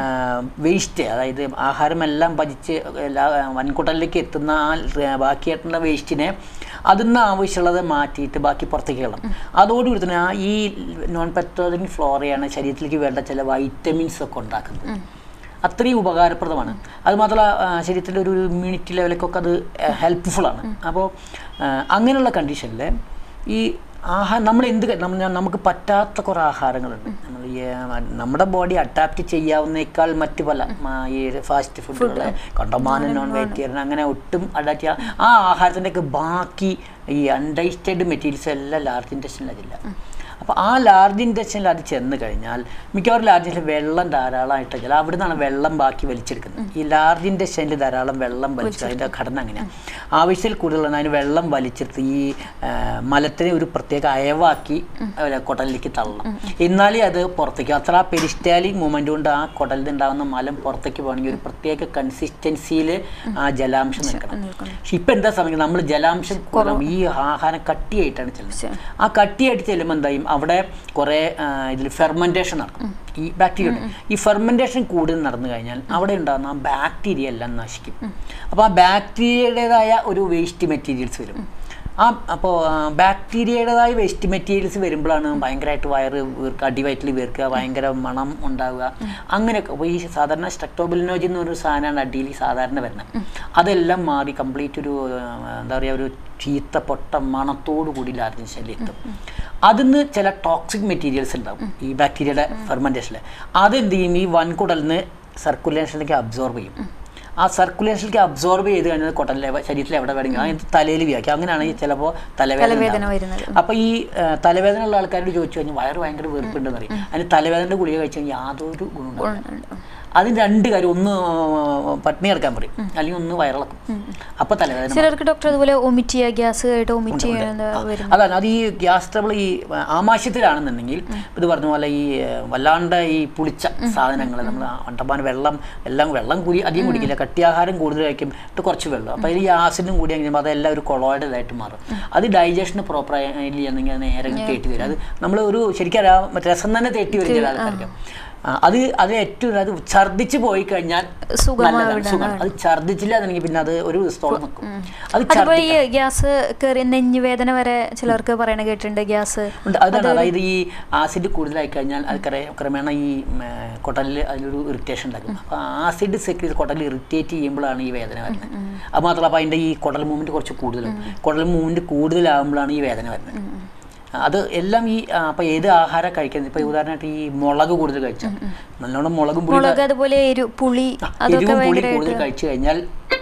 വേസ്റ്റ് അതായത് ആഹാരമെല്ലാം ഭജിച്ച് എല്ലാ വൻകുടലിലേക്ക് എത്തുന്ന ആ ര- ബാക്കിയായിട്ടുള്ള വേസ്റ്റിനെ അതിൽ നിന്ന് ആവശ്യമുള്ളത് മാറ്റിയിട്ട് ബാക്കി പുറത്തേക്ക് കളണം അതോടുകൂടി തന്നെ ആ ഈ നോൺ പെത്തോജനി ഫ്ലോറയാണ് ശരീരത്തിലേക്ക് വേണ്ട ചില വൈറ്റമിൻസ് ഒക്കെ ഉണ്ടാക്കുന്നത് അത്രയും ഉപകാരപ്രദമാണ് അത് മാത്രമല്ല ആ, ശരീരത്തിൻ്റെ ഒരു ഇമ്മ്യൂണിറ്റി ലെവലിലേക്കൊക്കെ അത് ഹെൽപ്ഫുള്ളാണ് അപ്പോൾ ആ, അങ്ങനെയുള്ള കണ്ടീഷനിൽ ഈ ആഹാരം നമ്മൾ എന്ത് ക- നമ്മ- നമുക്ക് പറ്റാത്ത കുറേ ആഹാരങ്ങളുണ്ട് നമ്മൾ ഈ ആ, നമ്മുടെ ബോഡി അഡാപ്റ്റ് ചെയ്യാവുന്നേക്കാൾ മറ്റ് പല ആ, ഈ ഫാസ്റ്റ് ഫുഡുകൾ കണ്ടമാനം നോൺ വെജിറ്റേറിയൻ അങ്ങനെ ഒട്ടും അഡാപ്റ്റ് ചെയ്യാൻ ആ ആഹാരത്തിൻ്റെയൊക്കെ ബാക്കി ഈ അൺഡൈസ്റ്റഡ് മെറ്റീരിയൽസ് എല്ലാം ലാർജ് ഇൻഡസ്ട്രിയിലതില്ല അപ്പോൾ ആ ലാർജ് ഇൻഡസ്ട്രിയിൽ അത് ചെന്ന് കഴിഞ്ഞാൽ മിക്കവാറും ലാർജ് ഇൻഡസ്ട്രിയിൽ വെള്ളം ധാരാളമായിട്ട് ചില അവിടെ നിന്നാണ് വെള്ളം ബാക്കി വലിച്ചെടുക്കുന്നത് ഈ ലാർജ് ഇൻഡസ്ട്രിയിൽ ധാരാളം വെള്ളം വലിച്ചെടുക്കുക അതിൻ്റെ ഘടന അങ്ങനെയാണ് ആവശ്യത്തിൽ കൂടുതലാണ് അതിന് വെള്ളം വലിച്ചെടുത്ത് ഈ ആ, മലത്തിനെ ഒരു പ്രത്യേക അയവാക്കി അവരെ കുടലിലേക്ക് തള്ളണം എന്നാലേ അത് പുറത്തേക്ക് അത്ര ആ പെരിസ്റ്റാലിക് മൂവ്മെൻ്റ് കൊണ്ട് ആ കുടലിൽ നിന്ന് ഉണ്ടാകുന്ന മലം പുറത്തേക്ക് പോകണമെങ്കിൽ ഒരു പ്രത്യേക കൺസിസ്റ്റൻസിയിൽ ആ ജലാംശം നിൽക്കണം പക്ഷെ ഇപ്പം എന്താ സമയം നമ്മൾ ജലാംശം കുറവ് ഈ ആഹാരം കട്ടിയായിട്ടാണ് ചെല്ലുന്നത് ആ കട്ടിയായിട്ട് ചെല്ലുമ്പോൾ എന്തായും അവിടെ കുറേ ഇതിൽ ഫെർമെൻറ്റേഷൻ നടക്കും ഈ ബാക്ടീരിയ ഉണ്ട് ഈ ഫെർമെൻറ്റേഷൻ കൂടുതൽ നടന്നു കഴിഞ്ഞാൽ അവിടെ ഉണ്ടാകുന്ന ആ ബാക്ടീരിയ എല്ലാം നശിക്കും അപ്പോൾ ആ ബാക്ടീരിയയുടേതായ ഒരു വേസ്റ്റ് മെറ്റീരിയൽസ് വരും ആ അപ്പോൾ ബാക്ടീരിയയുടേതായ വേസ്റ്റ് മെറ്റീരിയൽസ് വരുമ്പോഴാണ് ഭയങ്കരമായിട്ട് വയറ് വീർക്കുക അടിവയറ്റിൽ വീർക്കുക ഭയങ്കര മണം ഉണ്ടാവുക അങ്ങനെയൊക്കെ അപ്പോൾ ഈ സാധാരണ സ്ട്രക്ടോബിലിനോജി എന്ന് പറഞ്ഞൊരു സാധനമാണ് അടിയിൽ സാധാരണ വരുന്നത് അതെല്ലാം മാറി കംപ്ലീറ്റ് ഒരു ആ, എന്താ പറയുക ഒരു ചീത്ത പൊട്ട മണത്തോടു കൂടി ലാർജ് ശല്യം അതിന്ന് ചില ടോക്സിക് മെറ്റീരിയൽസ് ഉണ്ടാവും ഈ ബാക്ടീരിയയുടെ ഫെർമെൻറ്റേഷനിൽ അതെന്ത് ചെയ്യും ഈ വൻകുടലിന് സർക്കുലേഷനിലേക്ക് അബ്സോർബ് ചെയ്യും ആ സർക്കുലേഷനിലേക്ക് അബ്സോർബ് ചെയ്ത് കഴിഞ്ഞാൽ കുടലിലെ ശരീരത്തിൽ എവിടെ വേണമെങ്കിലും അതിന് തലയിൽ വ്യാഖ്യാം അങ്ങനെയാണെങ്കിൽ ചിലപ്പോൾ തലവേദന തലവേദന ഉണ്ടാവും. വരുന്നത്. അപ്പോൾ ഈ ആ, തലവേദന ഉള്ള ആൾക്കാരോട് ചോദിച്ചു കഴിഞ്ഞാൽ വയറ് ഭയങ്കര വീർപ്പുണ്ടെന്ന് പറയും അതിന് തലവേദനയുടെ ഗുളിക കഴിച്ചു കഴിഞ്ഞാൽ യാതൊരു ഗുണം ഉണ്ടാവില്ല അതിന് രണ്ട് കാര്യം ഒന്ന് പട്ടിണി കിടക്കാൻ പറയും അല്ലെങ്കിൽ ഒന്ന് വയറിളക്കും അപ്പോൾ തലവേദന മാറും. ചിലർക്ക് ഡോക്ടർ അതുപോലെ ഒമിറ്റ് ചെയ്യുക ഗ്യാസ് ആയിട്ട് ഒമിറ്റ് ചെയ്യുന്നത് വരുന്നു അതാണ് അത് ഈ ഗ്യാസ് ട്രബിൾ ഈ ആമാശയത്തിലാണെന്നുണ്ടെങ്കിൽ ഇത് പറഞ്ഞ പോലെ ഈ ഏഹ്, വല്ലാണ്ട് ഈ പുളിച്ച സാധനങ്ങൾ നമ്മൾ അണ്ടമാൻ വെള്ളം എല്ലാം വെള്ളം കൂടി അധികം കുടിക്കില്ല കട്ടിയാഹാരം കൂടുതൽ കഴിക്കും എന്നിട്ട് കുറച്ച് വെള്ളം അപ്പോൾ ഈ ആസിഡും കൂടി അങ്ങനെ അതെല്ലാം ഒരു കൊളോയിഡ് ഇതായിട്ട് മാറും അത് ഡൈജഷന് പ്രോപ്പർ ആയില്ലെങ്കിൽ അത് നേരെ അങ്ങ് തേട്ടി വരും അത് നമ്മൾ ഒരു ശരിക്കും അറിയാം മറ്റേ രസം തന്നെ തേട്ടി വരും ചില ആൾക്കാർക്ക് ആ, അത് അത് ഏറ്റവും അത് ഛർദ്ദിച്ച് പോയി കഴിഞ്ഞാൽ സുഖമായി നല്ലതാണ് സുഖമാണ് അത് ഛർദ്ദിച്ചില്ല എന്നുണ്ടെങ്കിൽ പിന്നെ അത് ഒരു ദിവസത്തോളം നിൽക്കും അത് അതുപോലെ ഈ ഛർദ്ദിക്കണം ഗ്യാസ് കയറി നെഞ്ഞുവേദന വരെ ചിലർക്ക് പറയണ കേട്ടിട്ടുണ്ട് ഗ്യാസ് ഉണ്ട് അതാണ് അതായത് ഈ ആസിഡ് കൂടുതലായി കഴിഞ്ഞാൽ അത് ക്രേ- ക്രമേണ ഈ കുടലിൽ അതിലൊരു ഇറിറ്റേഷൻ ഉണ്ടാക്കും അപ്പോൾ ആസിഡ് സെക്രീസ് കുടലിൽ ഇറിറ്റേറ്റ് ചെയ്യുമ്പോഴാണ് ഈ വേദന വരുന്നത് അത് മാത്രമല്ല അപ്പോൾ അതിൻ്റെ ഈ കുടൽ മൂവ്മെൻറ്റ് കുറച്ച് കൂടുതലും കുടൽ മൂവ്മെൻറ്റ് കൂടുതലാകുമ്പോഴാണ് ഈ വേദന വരുന്നത് അത് എല്ലാം ഈ അപ്പോൾ ഏത് ആഹാരം കഴിക്കുന്നത് ഇപ്പോൾ ഉദാഹരണമായിട്ട് ഈ മുളക് കൂടുതൽ കഴിച്ചാൽ നല്ലോണം മുളകും പുളി മുളക് അതുപോലെ എരു പുളി അതൊക്കെ എരിവും പുളി കൂടുതൽ ഭയങ്കരമായിട്ട് കഴിച്ചു കഴിഞ്ഞാൽ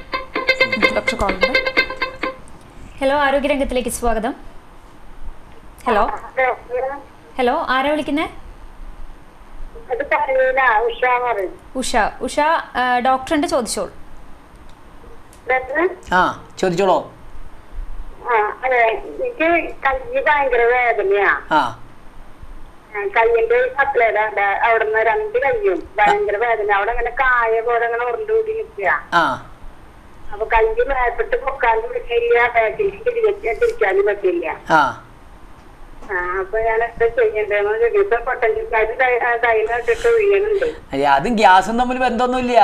ഡോക്ടർ കോളുണ്ട് ഹലോ ആരോഗ്യരംഗത്തിലേക്ക് സ്വാഗതം ഹലോ ഹലോ ആരാ വിളിക്കുന്നേ അത് പറയൂല ഉഷ പറയും ഉഷ ഉഷ ആ, ഡോക്ടറുണ്ട് ചോദിച്ചോളൂ ഡോക്ടർ ആ ചോദിച്ചോളോ ആ അതെ എനിക്ക് കൈ ഭയങ്കര വേദനയാ ആ ആ, കയ്യിന്റെ കട്ടിലേടെ അവിടെ നിന്ന് രണ്ട് കയ്യും ഭയങ്കര വേദന അവിടെ അങ്ങനെ കായ പോലെ അങ്ങനെ ഉരുണ്ടുകൂടി നിൽക്കുക ആ അപ്പൊ കൈ മേപ്പിട്ട് പൊക്കാനും പറ്റില്ല ബാക്കിലേക്ക് തിരികെ തിരിക്കാനും പറ്റില്ല ആ ആ അപ്പൊ ഞാൻ എന്താ ചെയ്യണ്ടേന്ന് ചോദിച്ചു പൊട്ടൻഷ്യൽക്കാര് തൈല ഇട്ടിട്ട് വീഴുന്നുണ്ട് അയ്യ, അതും ഗ്യാസും തമ്മിൽ ബന്ധമൊന്നുമില്ല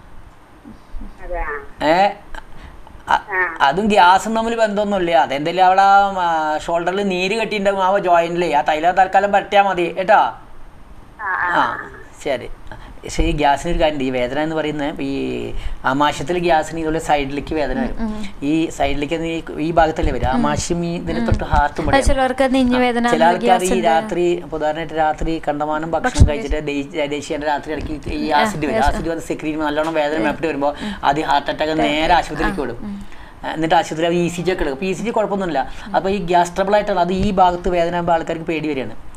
അതാ ഏ അ- അതും ഗ്യാസും തമ്മിൽ ബന്ധമൊന്നുമില്ല അതെന്തെങ്കിലും അവിടെ ഷോൾഡറിൽ നീര് കെട്ടിയിട്ടുണ്ടാവും ആ ജോയിന്റിൽ ആ തൈല തൽക്കാലം പറ്റിയാൽ മതി കേട്ടോ ആ ആ ശരി പക്ഷേ ഈ ഗ്യാസിന് ഒരു കാര്യമുണ്ട് ഈ വേദന എന്ന് പറയുന്നത് ഈ ആമാശയത്തിൽ ഗ്യാസിന് ഇതുപോലെ സൈഡിലേക്ക് വേദന വരും ഈ സൈഡിലേക്ക് ഈ ഈ ഭാഗത്തല്ലേ വരും ആമാശയം ഈ ഇതിന് തൊട്ട് ഹാർട്ടും അത് ചിലർക്ക് നെഞ്ഞുവേദന ചില ആൾക്കാർ ഈ ഗ്യാസ് രാത്രി ഇപ്പൊ ഉദാഹരണമായിട്ട് രാത്രി കണ്ടമാനം ഭക്ഷണം കഴിച്ചിട്ട് ദേശീയ രാത്രി ഇടയ്ക്ക് ഈ ആസിഡ് വരും ആസിഡ് വന്ന് സെക്രീൻ നല്ലോണം വേദന മേപ്പിട്ട് വരുമ്പോൾ ആദ്യം ഹാർട്ട് അറ്റാക്ക് നേരെ ആശുപത്രിക്ക് വിടും എന്നിട്ട് ആശുപത്രി ഇ സി ജി ഒക്കെ എടുക്കും ഇ സി ജി കുഴപ്പമൊന്നുമില്ല അപ്പോൾ ഈ ഗ്യാസ് ട്രബിൾ ആയിട്ടുള്ള അത് ഈ ഭാഗത്ത് വേദന ആകുമ്പോൾ ആൾക്കാർക്ക് പേടി വരികയാണ്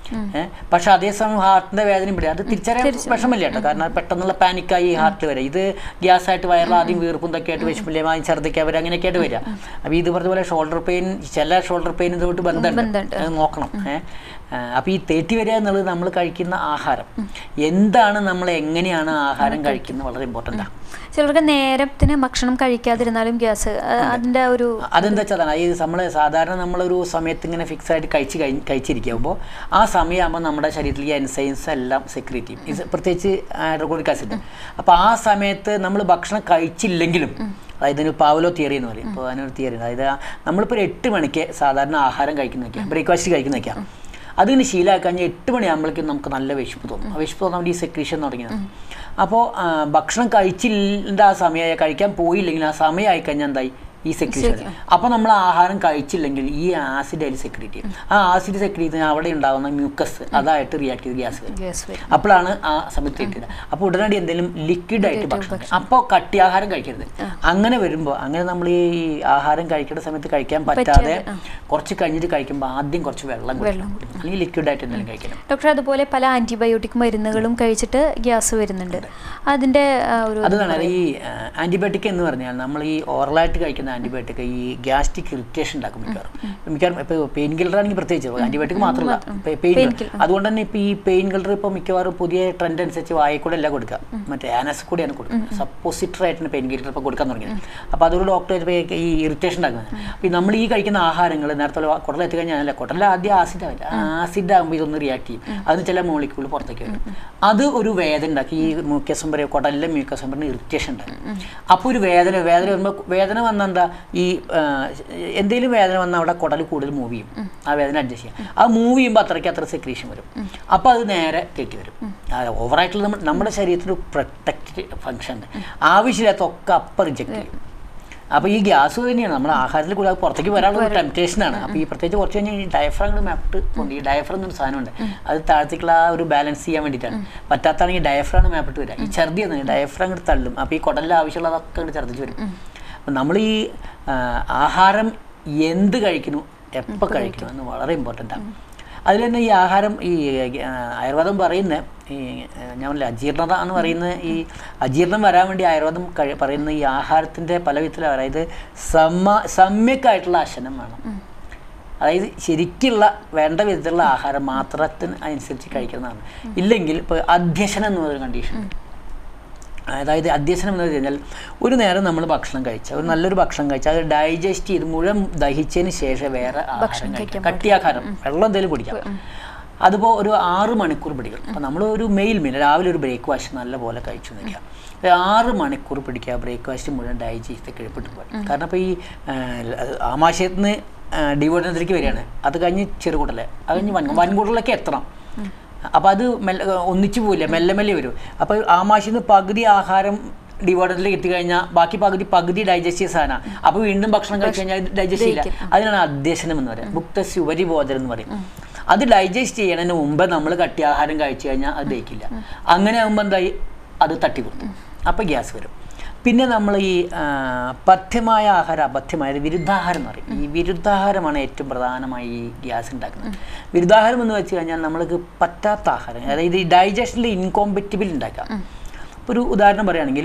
ഏഹ് പക്ഷെ അതേസമയം ഹാർട്ടിന്റെ വേദനയും പിടി അത് തിരിച്ചറിയാൻ വിഷമമില്ല കേട്ടോ കാരണം അത് പെട്ടെന്നുള്ള പാനിക്കായി ഹാർട്ടിൽ വരെ ഇത് ഗ്യാസ് ആയിട്ട് വയറിൽ ആദ്യം വീർപ്പും ഇതൊക്കെ ആയിട്ട് വിഷമില്ലമായി ഛർദ്ദിക്കുക അവർ അങ്ങനെയൊക്കെ ആയിട്ട് വരിക അപ്പോൾ ഇത് പറഞ്ഞ പോലെ ഷോൾഡർ പെയിൻ ചില ഷോൾഡർ പെയിൻ ഇതുമായിട്ട് ബന്ധമുണ്ട് ബന്ധമുണ്ട്. അത് നോക്കണം ഏഹ് അപ്പോൾ ഈ തേറ്റി വരിക എന്നുള്ളത് നമ്മൾ കഴിക്കുന്ന ആഹാരം എന്താണ് നമ്മൾ എങ്ങനെയാണ് ആഹാരം കഴിക്കുന്നത് വളരെ ഇമ്പോർട്ടൻ്റ് ആണ് ചിലർക്ക് നേരത്തിന് ഭക്ഷണം കഴിക്കാതിരുന്നാലും ഗ്യാസ് അതിന്റെ ഒരു അതെന്താ വെച്ചാൽ ഈ നമ്മൾ സാധാരണ നമ്മളൊരു സമയത്ത് ഇങ്ങനെ ഫിക്സ് ആയിട്ട് കഴിച്ച് കഴി കഴിച്ചിരിക്കുമ്പോൾ ആ സമയമാകുമ്പോൾ നമ്മുടെ ശരീരത്തിലേക്ക് എൻസൈൻസ് എല്ലാം സെക്രീറ്റ് ചെയ്യും ഇത് പ്രത്യേകിച്ച് ഹൈഡ്രോക്ലോറിക് ആസിഡ് അപ്പോൾ ആ സമയത്ത് നമ്മൾ ഭക്ഷണം കഴിച്ചില്ലെങ്കിലും അതായത് ഇതിന് പാവലോ തിയറി എന്ന് പറയും ഇപ്പോൾ അതിനൊരു തിയറി അതായത് നമ്മളിപ്പോൾ ഒരു എട്ട് മണിക്ക് സാധാരണ ആഹാരം കഴിക്കുന്ന വയ്ക്കാം ബ്രേക്ക്ഫാസ്റ്റ് കഴിക്കുന്ന വയ്ക്കാം അതിന് ശീലമാക്കി കഴിഞ്ഞാൽ എട്ട് മണിയാകുമ്പോഴേക്കും നമുക്ക് നല്ല വിശപ്പ് തോന്നും ആ വിശപ്പ് തോന്നാൻ വേണ്ടി ഈ സെക്രീഷൻ തുടങ്ങിയത് അപ്പോൾ ഭക്ഷണം കഴിച്ചില്ല ആ സമയമായി കഴിക്കാൻ പോയില്ലെങ്കിൽ ആ സമയമായി കഴിഞ്ഞാൽ എന്തായി ഈ സെക്രീഷൻ അപ്പോൾ നമ്മൾ ആഹാരം കഴിച്ചില്ലെങ്കിൽ ഈ ആസിഡ് അതിൽ സെക്രീറ്റ് ചെയ്യും ആ ആസിഡ് സെക്രീറ്റ് ചെയ്ത് അവിടെ ഉണ്ടാകുന്ന മ്യൂക്കസ് അതായിട്ട് റിയാക്ട് ചെയ്ത് ഗ്യാസ് വരും ഗ്യാസ് വരും അപ്പോഴാണ് ആ സമയത്ത് കിട്ടുക അപ്പോൾ ഉടനടി എന്തെങ്കിലും ലിക്വിഡ് ആയിട്ട് ഭക്ഷണം കഴിക്കും. അപ്പോൾ കട്ടി ആഹാരം കഴിക്കരുത് അങ്ങനെ വരുമ്പോൾ അങ്ങനെ നമ്മൾ ഈ ആഹാരം കഴിക്കേണ്ട സമയത്ത് കഴിക്കാൻ പറ്റാതെ കുറച്ച് കഴിഞ്ഞിട്ട് കഴിക്കുമ്പോൾ ആദ്യം കുറച്ച് വെള്ളം കുടിക്കണം അല്ലെങ്കിൽ ലിക്വിഡ് ആയിട്ട് എന്തെങ്കിലും കഴിക്കണം ഡോക്ടർ അതുപോലെ പല ആന്റിബയോട്ടിക് മരുന്നുകളും കഴിച്ചിട്ട് ഗ്യാസ് വരുന്നുണ്ട് അതിന്റെ ആ, ഒരു അതാണ് ഈ ആന്റിബയോട്ടിക് എന്ന് പറഞ്ഞാൽ നമ്മൾ ഈ ഓറലായിട്ട് കഴിക്കുന്ന ആന്റിബയോട്ടിക് ഈ ഗ്യാസ്ട്രിക് ഇറിറ്റേഷൻ ഉണ്ടാക്കും മിക്കവാറും മിക്കവാറും ഇപ്പോൾ പെയിൻ കില്ലർ ആണെങ്കിൽ പ്രത്യേകിച്ച് ആന്റിബയോട്ടിക് മാത്രമല്ല പെയിൻ കില്ലർ അതുകൊണ്ട് തന്നെ ഇപ്പോൾ ഈ പെയിൻ കില്ലർ ഇപ്പോൾ മിക്കവാറും പുതിയ ട്രെൻഡ് അനുസരിച്ച് വായിൽ കൂടെ അല്ല കൊടുക്കുക മറ്റേ ആനസ് കൂടിയാണ് കൊടുക്കുക സപ്പോസിറ്റർ ആയിട്ടാണ് പെയിൻ കില്ലർ ഇപ്പോൾ കൊടുക്കാൻ തുടങ്ങിയത് അപ്പോൾ അതൊരു ഡോക്ടർ ഈ ഇറിറ്റേഷൻ ഉണ്ടാക്കുന്നത് അപ്പോൾ നമ്മൾ ഈ കഴിക്കുന്ന ആഹാരങ്ങൾ നേരത്തെ കുടലെത്തി എത്തിക്കഴിഞ്ഞാൽ അല്ല കുടലിൽ ആദ്യം ആസിഡ് ആവില്ല ആസിഡ് ആകുമ്പോൾ ഇതൊന്ന് റിയാക്ട് ചെയ്യും അതിന് ചില മോളിക്യൂൾ പുറത്തേക്ക് വരും അത് ഒരു വേദന ഉണ്ടാക്കി ഈ മ്യൂക്കസം പറയും കുടലിലെ മ്യൂക്കസം പറഞ്ഞ ഇറിറ്റേഷൻ ഉണ്ടാക്കും അപ്പോൾ ഒരു വേദന വേദന വരുമ്പോൾ വേദന വന്നാൽ എന്താ ഈ എന്തെങ്കിലും വേദന വന്നാൽ അവിടെ കുടൽ കൂടുതൽ മൂവ് ചെയ്യും ആ വേദന അഡ്ജസ്റ്റ് ചെയ്യാം ആ മൂവ് ചെയ്യുമ്പോൾ അത്രയ്ക്ക് അത്ര സെക്രീഷൻ വരും അപ്പോൾ അത് നേരെ തെറ്റി വരും ഓവറായിട്ടുള്ള നമ്മൾ നമ്മുടെ ശരീരത്തിൽ ഒരു പ്രൊട്ടക്റ്റ് ഫങ്ഷൻ ഉണ്ട് ആവശ്യമില്ലാത്തൊക്കെ അപ്പം റിജക്റ്റ് ചെയ്യും അപ്പോൾ ഈ ഗ്യാസ് തന്നെയാണ് നമ്മുടെ ആഹാരത്തിൽ കൂടെ അത് പുറത്തേക്ക് വരാനുള്ള ഒരു ടെംപ്റ്റേഷനാണ് അപ്പോൾ ഈ പ്രത്യേകിച്ച് കുറച്ച് കഴിഞ്ഞാൽ ഈ ഡയഫ്രം മാപ്റ്റ് ഉണ്ട് ഈ ഡയഫ്രം എന്നൊരു സാധനമുണ്ട് അത് താഴത്തേക്കുള്ള ആ ഒരു ബാലൻസ് ചെയ്യാൻ വേണ്ടിയിട്ടാണ് പറ്റാത്താണെങ്കിൽ ഡയഫ്രാണ് മാപ്പിട്ട് വരിക ഈ ഛർദി എന്ന് ഡയഫ്രം അങ്ങോട്ട് തള്ളും അപ്പോൾ ഈ കുടലിൽ ആവശ്യമുള്ളതൊക്കെ അങ്ങോട്ട് ഛർദ്ദിച്ച് വരും അപ്പം നമ്മൾ ഈ ആ, ആഹാരം എന്ത് കഴിക്കുന്നു എപ്പോൾ കഴിക്കുന്നു എന്ന് വളരെ ഇമ്പോർട്ടൻ്റ് ആണ് അതിൽ തന്നെ ഈ ആഹാരം ഈ ആ, ആയുർവേദം പറയുന്ന ഈ ആ, ഞാൻ പറഞ്ഞില്ല അജീർണത എന്ന് പറയുന്ന ഈ അജീർണം വരാൻ വേണ്ടി ആയുർവേദം കഴി പറയുന്ന ഈ ആഹാരത്തിൻ്റെ പല വിധത്തിലാണ് അതായത് സമ സമ്യക്കായിട്ടുള്ള അശനം വേണം അതായത് ശരിക്കുള്ള വേണ്ട വിധത്തിലുള്ള ആഹാരം മാത്രത്തിന് അനുസരിച്ച് കഴിക്കുന്നതാണ് ഇല്ലെങ്കിൽ ഇപ്പോൾ അധ്യശനം എന്ന് പറയുന്ന കണ്ടീഷൻ ഉണ്ട് അതായത് അധ്യസനം എന്ന് കഴിഞ്ഞാൽ ഒരു നേരം നമ്മൾ ഭക്ഷണം കഴിച്ചാൽ ഒരു നല്ലൊരു ഭക്ഷണം കഴിച്ചാൽ അത് ഡൈജസ്റ്റ് ചെയ്ത് മുഴുവൻ ദഹിച്ചതിന് ശേഷം വേറെ ആഹാരം കഴിക്കാം കട്ടിയാഹാരം വെള്ളം എന്തെങ്കിലും കുടിക്കാം അതിപ്പോൾ ഒരു ആറ് മണിക്കൂർ പിടിക്കും അപ്പോൾ നമ്മൾ ഒരു മെയിൽ മീൽ രാവിലെ ഒരു ബ്രേക്ക്ഫാസ്റ്റ് നല്ല പോലെ കഴിച്ചു നിൽക്കാം ഒരു ആറ് മണിക്കൂർ പിടിക്കുക ബ്രേക്ക്ഫാസ്റ്റ് മുഴുവൻ ഡൈജസ്റ്റ് കിഴപ്പിട്ട് പോകും കാരണം ഇപ്പോൾ ഈ ആ, ആമാശയത്തിൽ നിന്ന് ഡിവോർഡിനത്തിലേക്ക് വരികയാണ് അത് കഴിഞ്ഞ് ചെറുകൂട്ടല്ലേ അത് കഴിഞ്ഞ് വൻ വൻകൂട്ടലിലേക്ക് എത്തണം അപ്പോൾ അത് മെല്ലെ ഒന്നിച്ചു പോവില്ല മെല്ലെ മെല്ലെ വരും അപ്പോൾ ആമാശയിൽ നിന്ന് പകുതി ആഹാരം ഡിവോർഡറിലേക്ക് എത്തിക്കഴിഞ്ഞാൽ ബാക്കി പകുതി പകുതി ഡൈജസ്റ്റ് ചെയ്ത സാധനമാണ് അപ്പോൾ വീണ്ടും ഭക്ഷണം കഴിച്ചു കഴിഞ്ഞാൽ ഡൈജസ്റ്റ് ചെയ്യില്ല അതിനാണ് അധ്യശനം എന്ന് പറയുന്നത് ഭുക്ത ഉപരിബോധനം എന്ന് പറയും അത് ഡൈജസ്റ്റ് ചെയ്യണതിന് മുമ്പ് നമ്മൾ കട്ടി ആഹാരം കഴിച്ചു കഴിഞ്ഞാൽ അത് ദഹിക്കില്ല അങ്ങനെ ആകുമ്പോൾ എന്തായി അത് തട്ടിക്കൊടുത്തു അപ്പോൾ ഗ്യാസ് വരും പിന്നെ നമ്മൾ ഈ ആ, പഥ്യമായ ആഹാരം അപഥ്യമായ വിരുദ്ധാഹാരം എന്ന് പറയും ഈ വിരുദ്ധാഹാരമാണ് ഏറ്റവും പ്രധാനമായി ഈ ഗ്യാസ് ഉണ്ടാക്കുന്നത് വിരുദ്ധാഹാരം എന്ന് വെച്ച് കഴിഞ്ഞാൽ നമ്മൾക്ക് പറ്റാത്ത ആഹാരം അതായത് ഈ ഡൈജഷനിൽ ഇൻകോമ്പറ്റിബിൾ ഉണ്ടാക്കാം ഇപ്പോൾ ഒരു ഉദാഹരണം പറയുകയാണെങ്കിൽ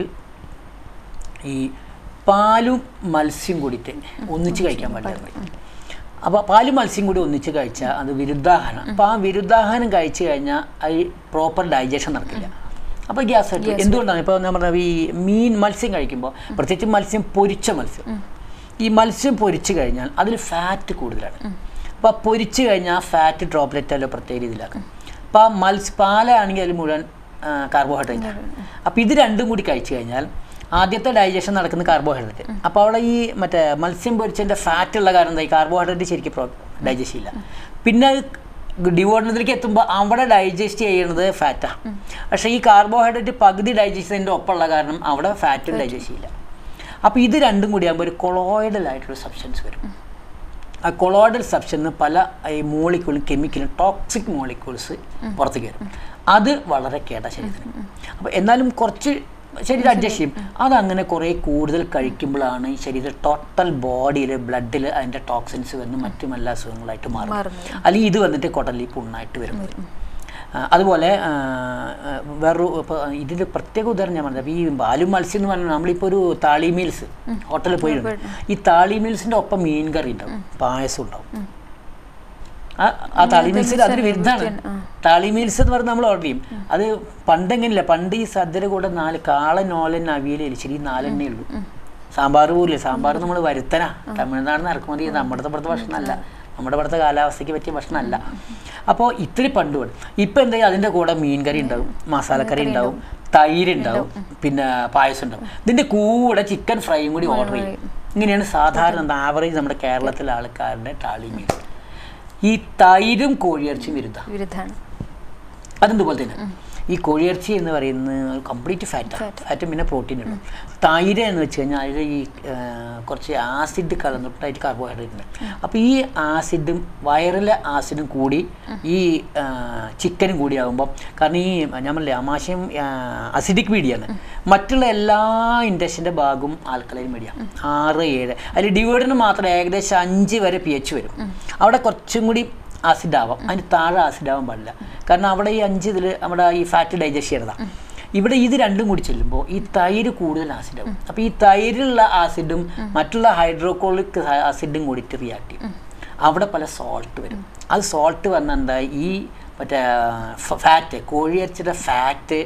ഈ പാലും മത്സ്യം കൂടിയിട്ട് ഒന്നിച്ച് കഴിക്കാൻ പാടില്ല അപ്പോൾ പാലും മത്സ്യം കൂടി ഒന്നിച്ച് കഴിച്ചാൽ അത് വിരുദ്ധാഹാരം അപ്പോൾ ആ വിരുദ്ധാഹാരം കഴിച്ചു കഴിഞ്ഞാൽ അത് പ്രോപ്പർ ഡൈജഷൻ നടക്കില്ല അപ്പോൾ ഗ്യാസ് ആയിട്ട് എന്തുകൊണ്ടാണ് ഇപ്പോൾ ഞാൻ പറഞ്ഞ ഈ മീൻ മത്സ്യം കഴിക്കുമ്പോൾ പ്രത്യേകിച്ച് മത്സ്യം പൊരിച്ച മത്സ്യം ഈ മത്സ്യം പൊരിച്ചു കഴിഞ്ഞാൽ അതിൽ ഫാറ്റ് കൂടുതലാണ് അപ്പോൾ ആ പൊരിച്ചു കഴിഞ്ഞാൽ ആ ഫാറ്റ് ഡ്രോപ്ലെറ്റ് അല്ല പ്രത്യേക രീതിയിലാക്കും അപ്പോൾ ആ മത്സ്യ പാലാണെങ്കിൽ അതിൽ മുഴുവൻ കാർബോഹൈഡ്രേറ്റ് ആണ് അപ്പോൾ ഇത് രണ്ടും കൂടി കഴിച്ചു കഴിഞ്ഞാൽ ആദ്യത്തെ ഡൈജഷൻ നടക്കുന്ന കാർബോഹൈഡ്രേറ്റ് അപ്പോൾ അവിടെ ഈ മറ്റേ മത്സ്യം പൊരിച്ചതിൻ്റെ ഫാറ്റ് ഉള്ള കാരണം എന്താ ഈ കാർബോഹൈഡ്രേറ്റ് ശരിക്കും പ്രോ ഡൈജസ്റ്റ് ചെയ്യില്ല പിന്നെ ഡിവോർഡനത്തിലേക്ക് എത്തുമ്പോൾ അവിടെ ഡൈജസ്റ്റ് ചെയ്യുന്നത് ഫാറ്റാണ് പക്ഷേ ഈ കാർബോഹൈഡ്രേറ്റ് പകുതി ഡൈജസ്റ്റ് ചെയ്യുന്നതിൻ്റെ ഒപ്പമുള്ള കാരണം അവിടെ ഫാറ്റും ഡൈജസ്റ്റ് ചെയ്യില്ല അപ്പോൾ ഇത് രണ്ടും കൂടി ആകുമ്പോൾ ഒരു കൊളോയിഡൽ ആയിട്ടുള്ള സബ്സ്റ്റൻസ് വരും ആ കൊളോയിഡൽ സബ്സ്റ്റൻസ് പല ഈ മോളിക്യൂളും കെമിക്കലും ടോക്സിക് മോളിക്യൂൾസ് പുറത്തേക്ക് വരും അത് വളരെ കേട്ട ശരീരത്തിന് അപ്പോൾ എന്നാലും കുറച്ച് ശരീരം അഡ്ജസ്റ്റ് ചെയ്യും അതങ്ങനെ കുറേ കൂടുതൽ കഴിക്കുമ്പോഴാണ് ഈ ശരീരം ടോട്ടൽ ബോഡിയിൽ ബ്ലഡിൽ അതിൻ്റെ ടോക്സിൻസ് വന്ന് മറ്റും എല്ലാ അസുഖങ്ങളായിട്ട് മാറും മാറുന്നത്. അല്ലെങ്കിൽ ഇത് വന്നിട്ട് കുടലിൽ പുണ്ണായിട്ട് വരും ആ, അതുപോലെ ആ, ആ, വേറൊരു ഇപ്പോൾ ഇതിൻ്റെ പ്രത്യേക ഉദാഹരണം ഞാൻ പറഞ്ഞത് അപ്പോൾ ഈ ബാലും മത്സ്യം എന്ന് പറഞ്ഞാൽ നമ്മളിപ്പോൾ ഒരു താളി മീൽസ് ഹോട്ടലിൽ പോയിട്ടുണ്ട് ഈ താളി മീൽസിൻ്റെ ഒപ്പം മീൻ കറി ഉണ്ടാവും പായസം ഉണ്ടാവും ആ- ആ താളി മീൽസിൽ അതിന് വിരുദ്ധാണ് താളി മീൽസ് എന്ന് പറഞ്ഞാൽ നമ്മൾ ഓർഡർ ചെയ്യും അത് പണ്ട് എങ്ങനെയില്ല പണ്ട് ഈ സദ്യയുടെ കൂടെ നാല് കാളൻ ഓലൻ അവിയൽ എലിശ്ശേരി നാലെണ്ണേ ഉള്ളൂ സാമ്പാർ പോലില്ല സാമ്പാർ നമ്മൾ വരുത്തന തമിഴ്നാട് നിന്ന് ഇറക്കുമതി ചെയ്യുന്ന നമ്മുടെ ഇവിടുത്തെ ഭക്ഷണമല്ല നമ്മുടെ ഇവിടുത്തെ കാലാവസ്ഥയ്ക്ക് പറ്റിയ ഭക്ഷണമല്ല അപ്പോൾ ഇത്തിരി പണ്ട് വേണം ഇപ്പം എന്താ ചെയ്യുക അതിൻ്റെ കൂടെ മീൻ കറി ഉണ്ടാവും മസാലക്കറി ഉണ്ടാവും തൈര് ഉണ്ടാവും പിന്നെ പായസം ഉണ്ടാവും ഇതിൻ്റെ കൂടെ ചിക്കൻ ഫ്രൈയും കൂടി ഓർഡർ ചെയ്യും ഇങ്ങനെയാണ് സാധാരണ ആവറേജ് നമ്മുടെ കേരളത്തിലെ ആൾക്കാരുടെ ടാളി മീൽസ് ഈ തൈരും കോഴിയിറച്ചിയും വിരുദ്ധ വിരുദ്ധാണ് അതെന്തുപോലെ തന്നെ ഈ കോഴിയിറച്ചി എന്ന് പറയുന്നത് കംപ്ലീറ്റ് ഫാറ്റാണ് ഫാറ്റും പിന്നെ പ്രോട്ടീൻ ഉണ്ട് തൈര് എന്ന് വെച്ച് കഴിഞ്ഞാൽ അതിൽ ഈ ആ, കുറച്ച് ആസിഡ് കലർന്നിട്ടായിട്ട് കാർബോഹൈഡ്രേറ്റ് ഉണ്ട് അപ്പോൾ ഈ ആസിഡും വയറിലെ ആസിഡും കൂടി ഈ ആ, ചിക്കനും കൂടി ആകുമ്പോൾ കാരണം ഈ ഞാൻ പറഞ്ഞില്ലേ അമാശയം അസിഡിക് മീഡിയാണ് മറ്റുള്ള എല്ലാ ഇൻഡസ്ട്രിൻ്റെ ഭാഗവും ആൽക്കലൈൻ മീഡിയ ആറ് ഏഴ് അതിൽ ഡിവൈഡിന് മാത്രം ഏകദേശം അഞ്ച് വരെ പി എച്ച് വരും അവിടെ കുറച്ചും കൂടി ആസിഡ് ആവാം അതിന് താഴെ ആസിഡ് ആവാൻ പാടില്ല കാരണം അവിടെ ഈ അഞ്ച് ഇതിൽ നമ്മുടെ ഈ ഫാറ്റ് ഡൈജസ്റ്റ് ചെയ്യണതാണ് ഇവിടെ ഇത് രണ്ടും കൂടി ചെല്ലുമ്പോൾ ഈ തൈര് കൂടുതൽ ആസിഡ് ആവും അപ്പോൾ ഈ തൈരിലുള്ള ആസിഡും മറ്റുള്ള ഹൈഡ്രോകോളിക് ആസിഡും കൂടിയിട്ട് റിയാക്ട് ചെയ്യും അവിടെ പല സോൾട്ട് വരും അത് സോൾട്ട് വന്ന എന്താ ഈ മറ്റേ ഫാറ്റ് കോഴിയരച്ചിയുടെ ഫാറ്റ്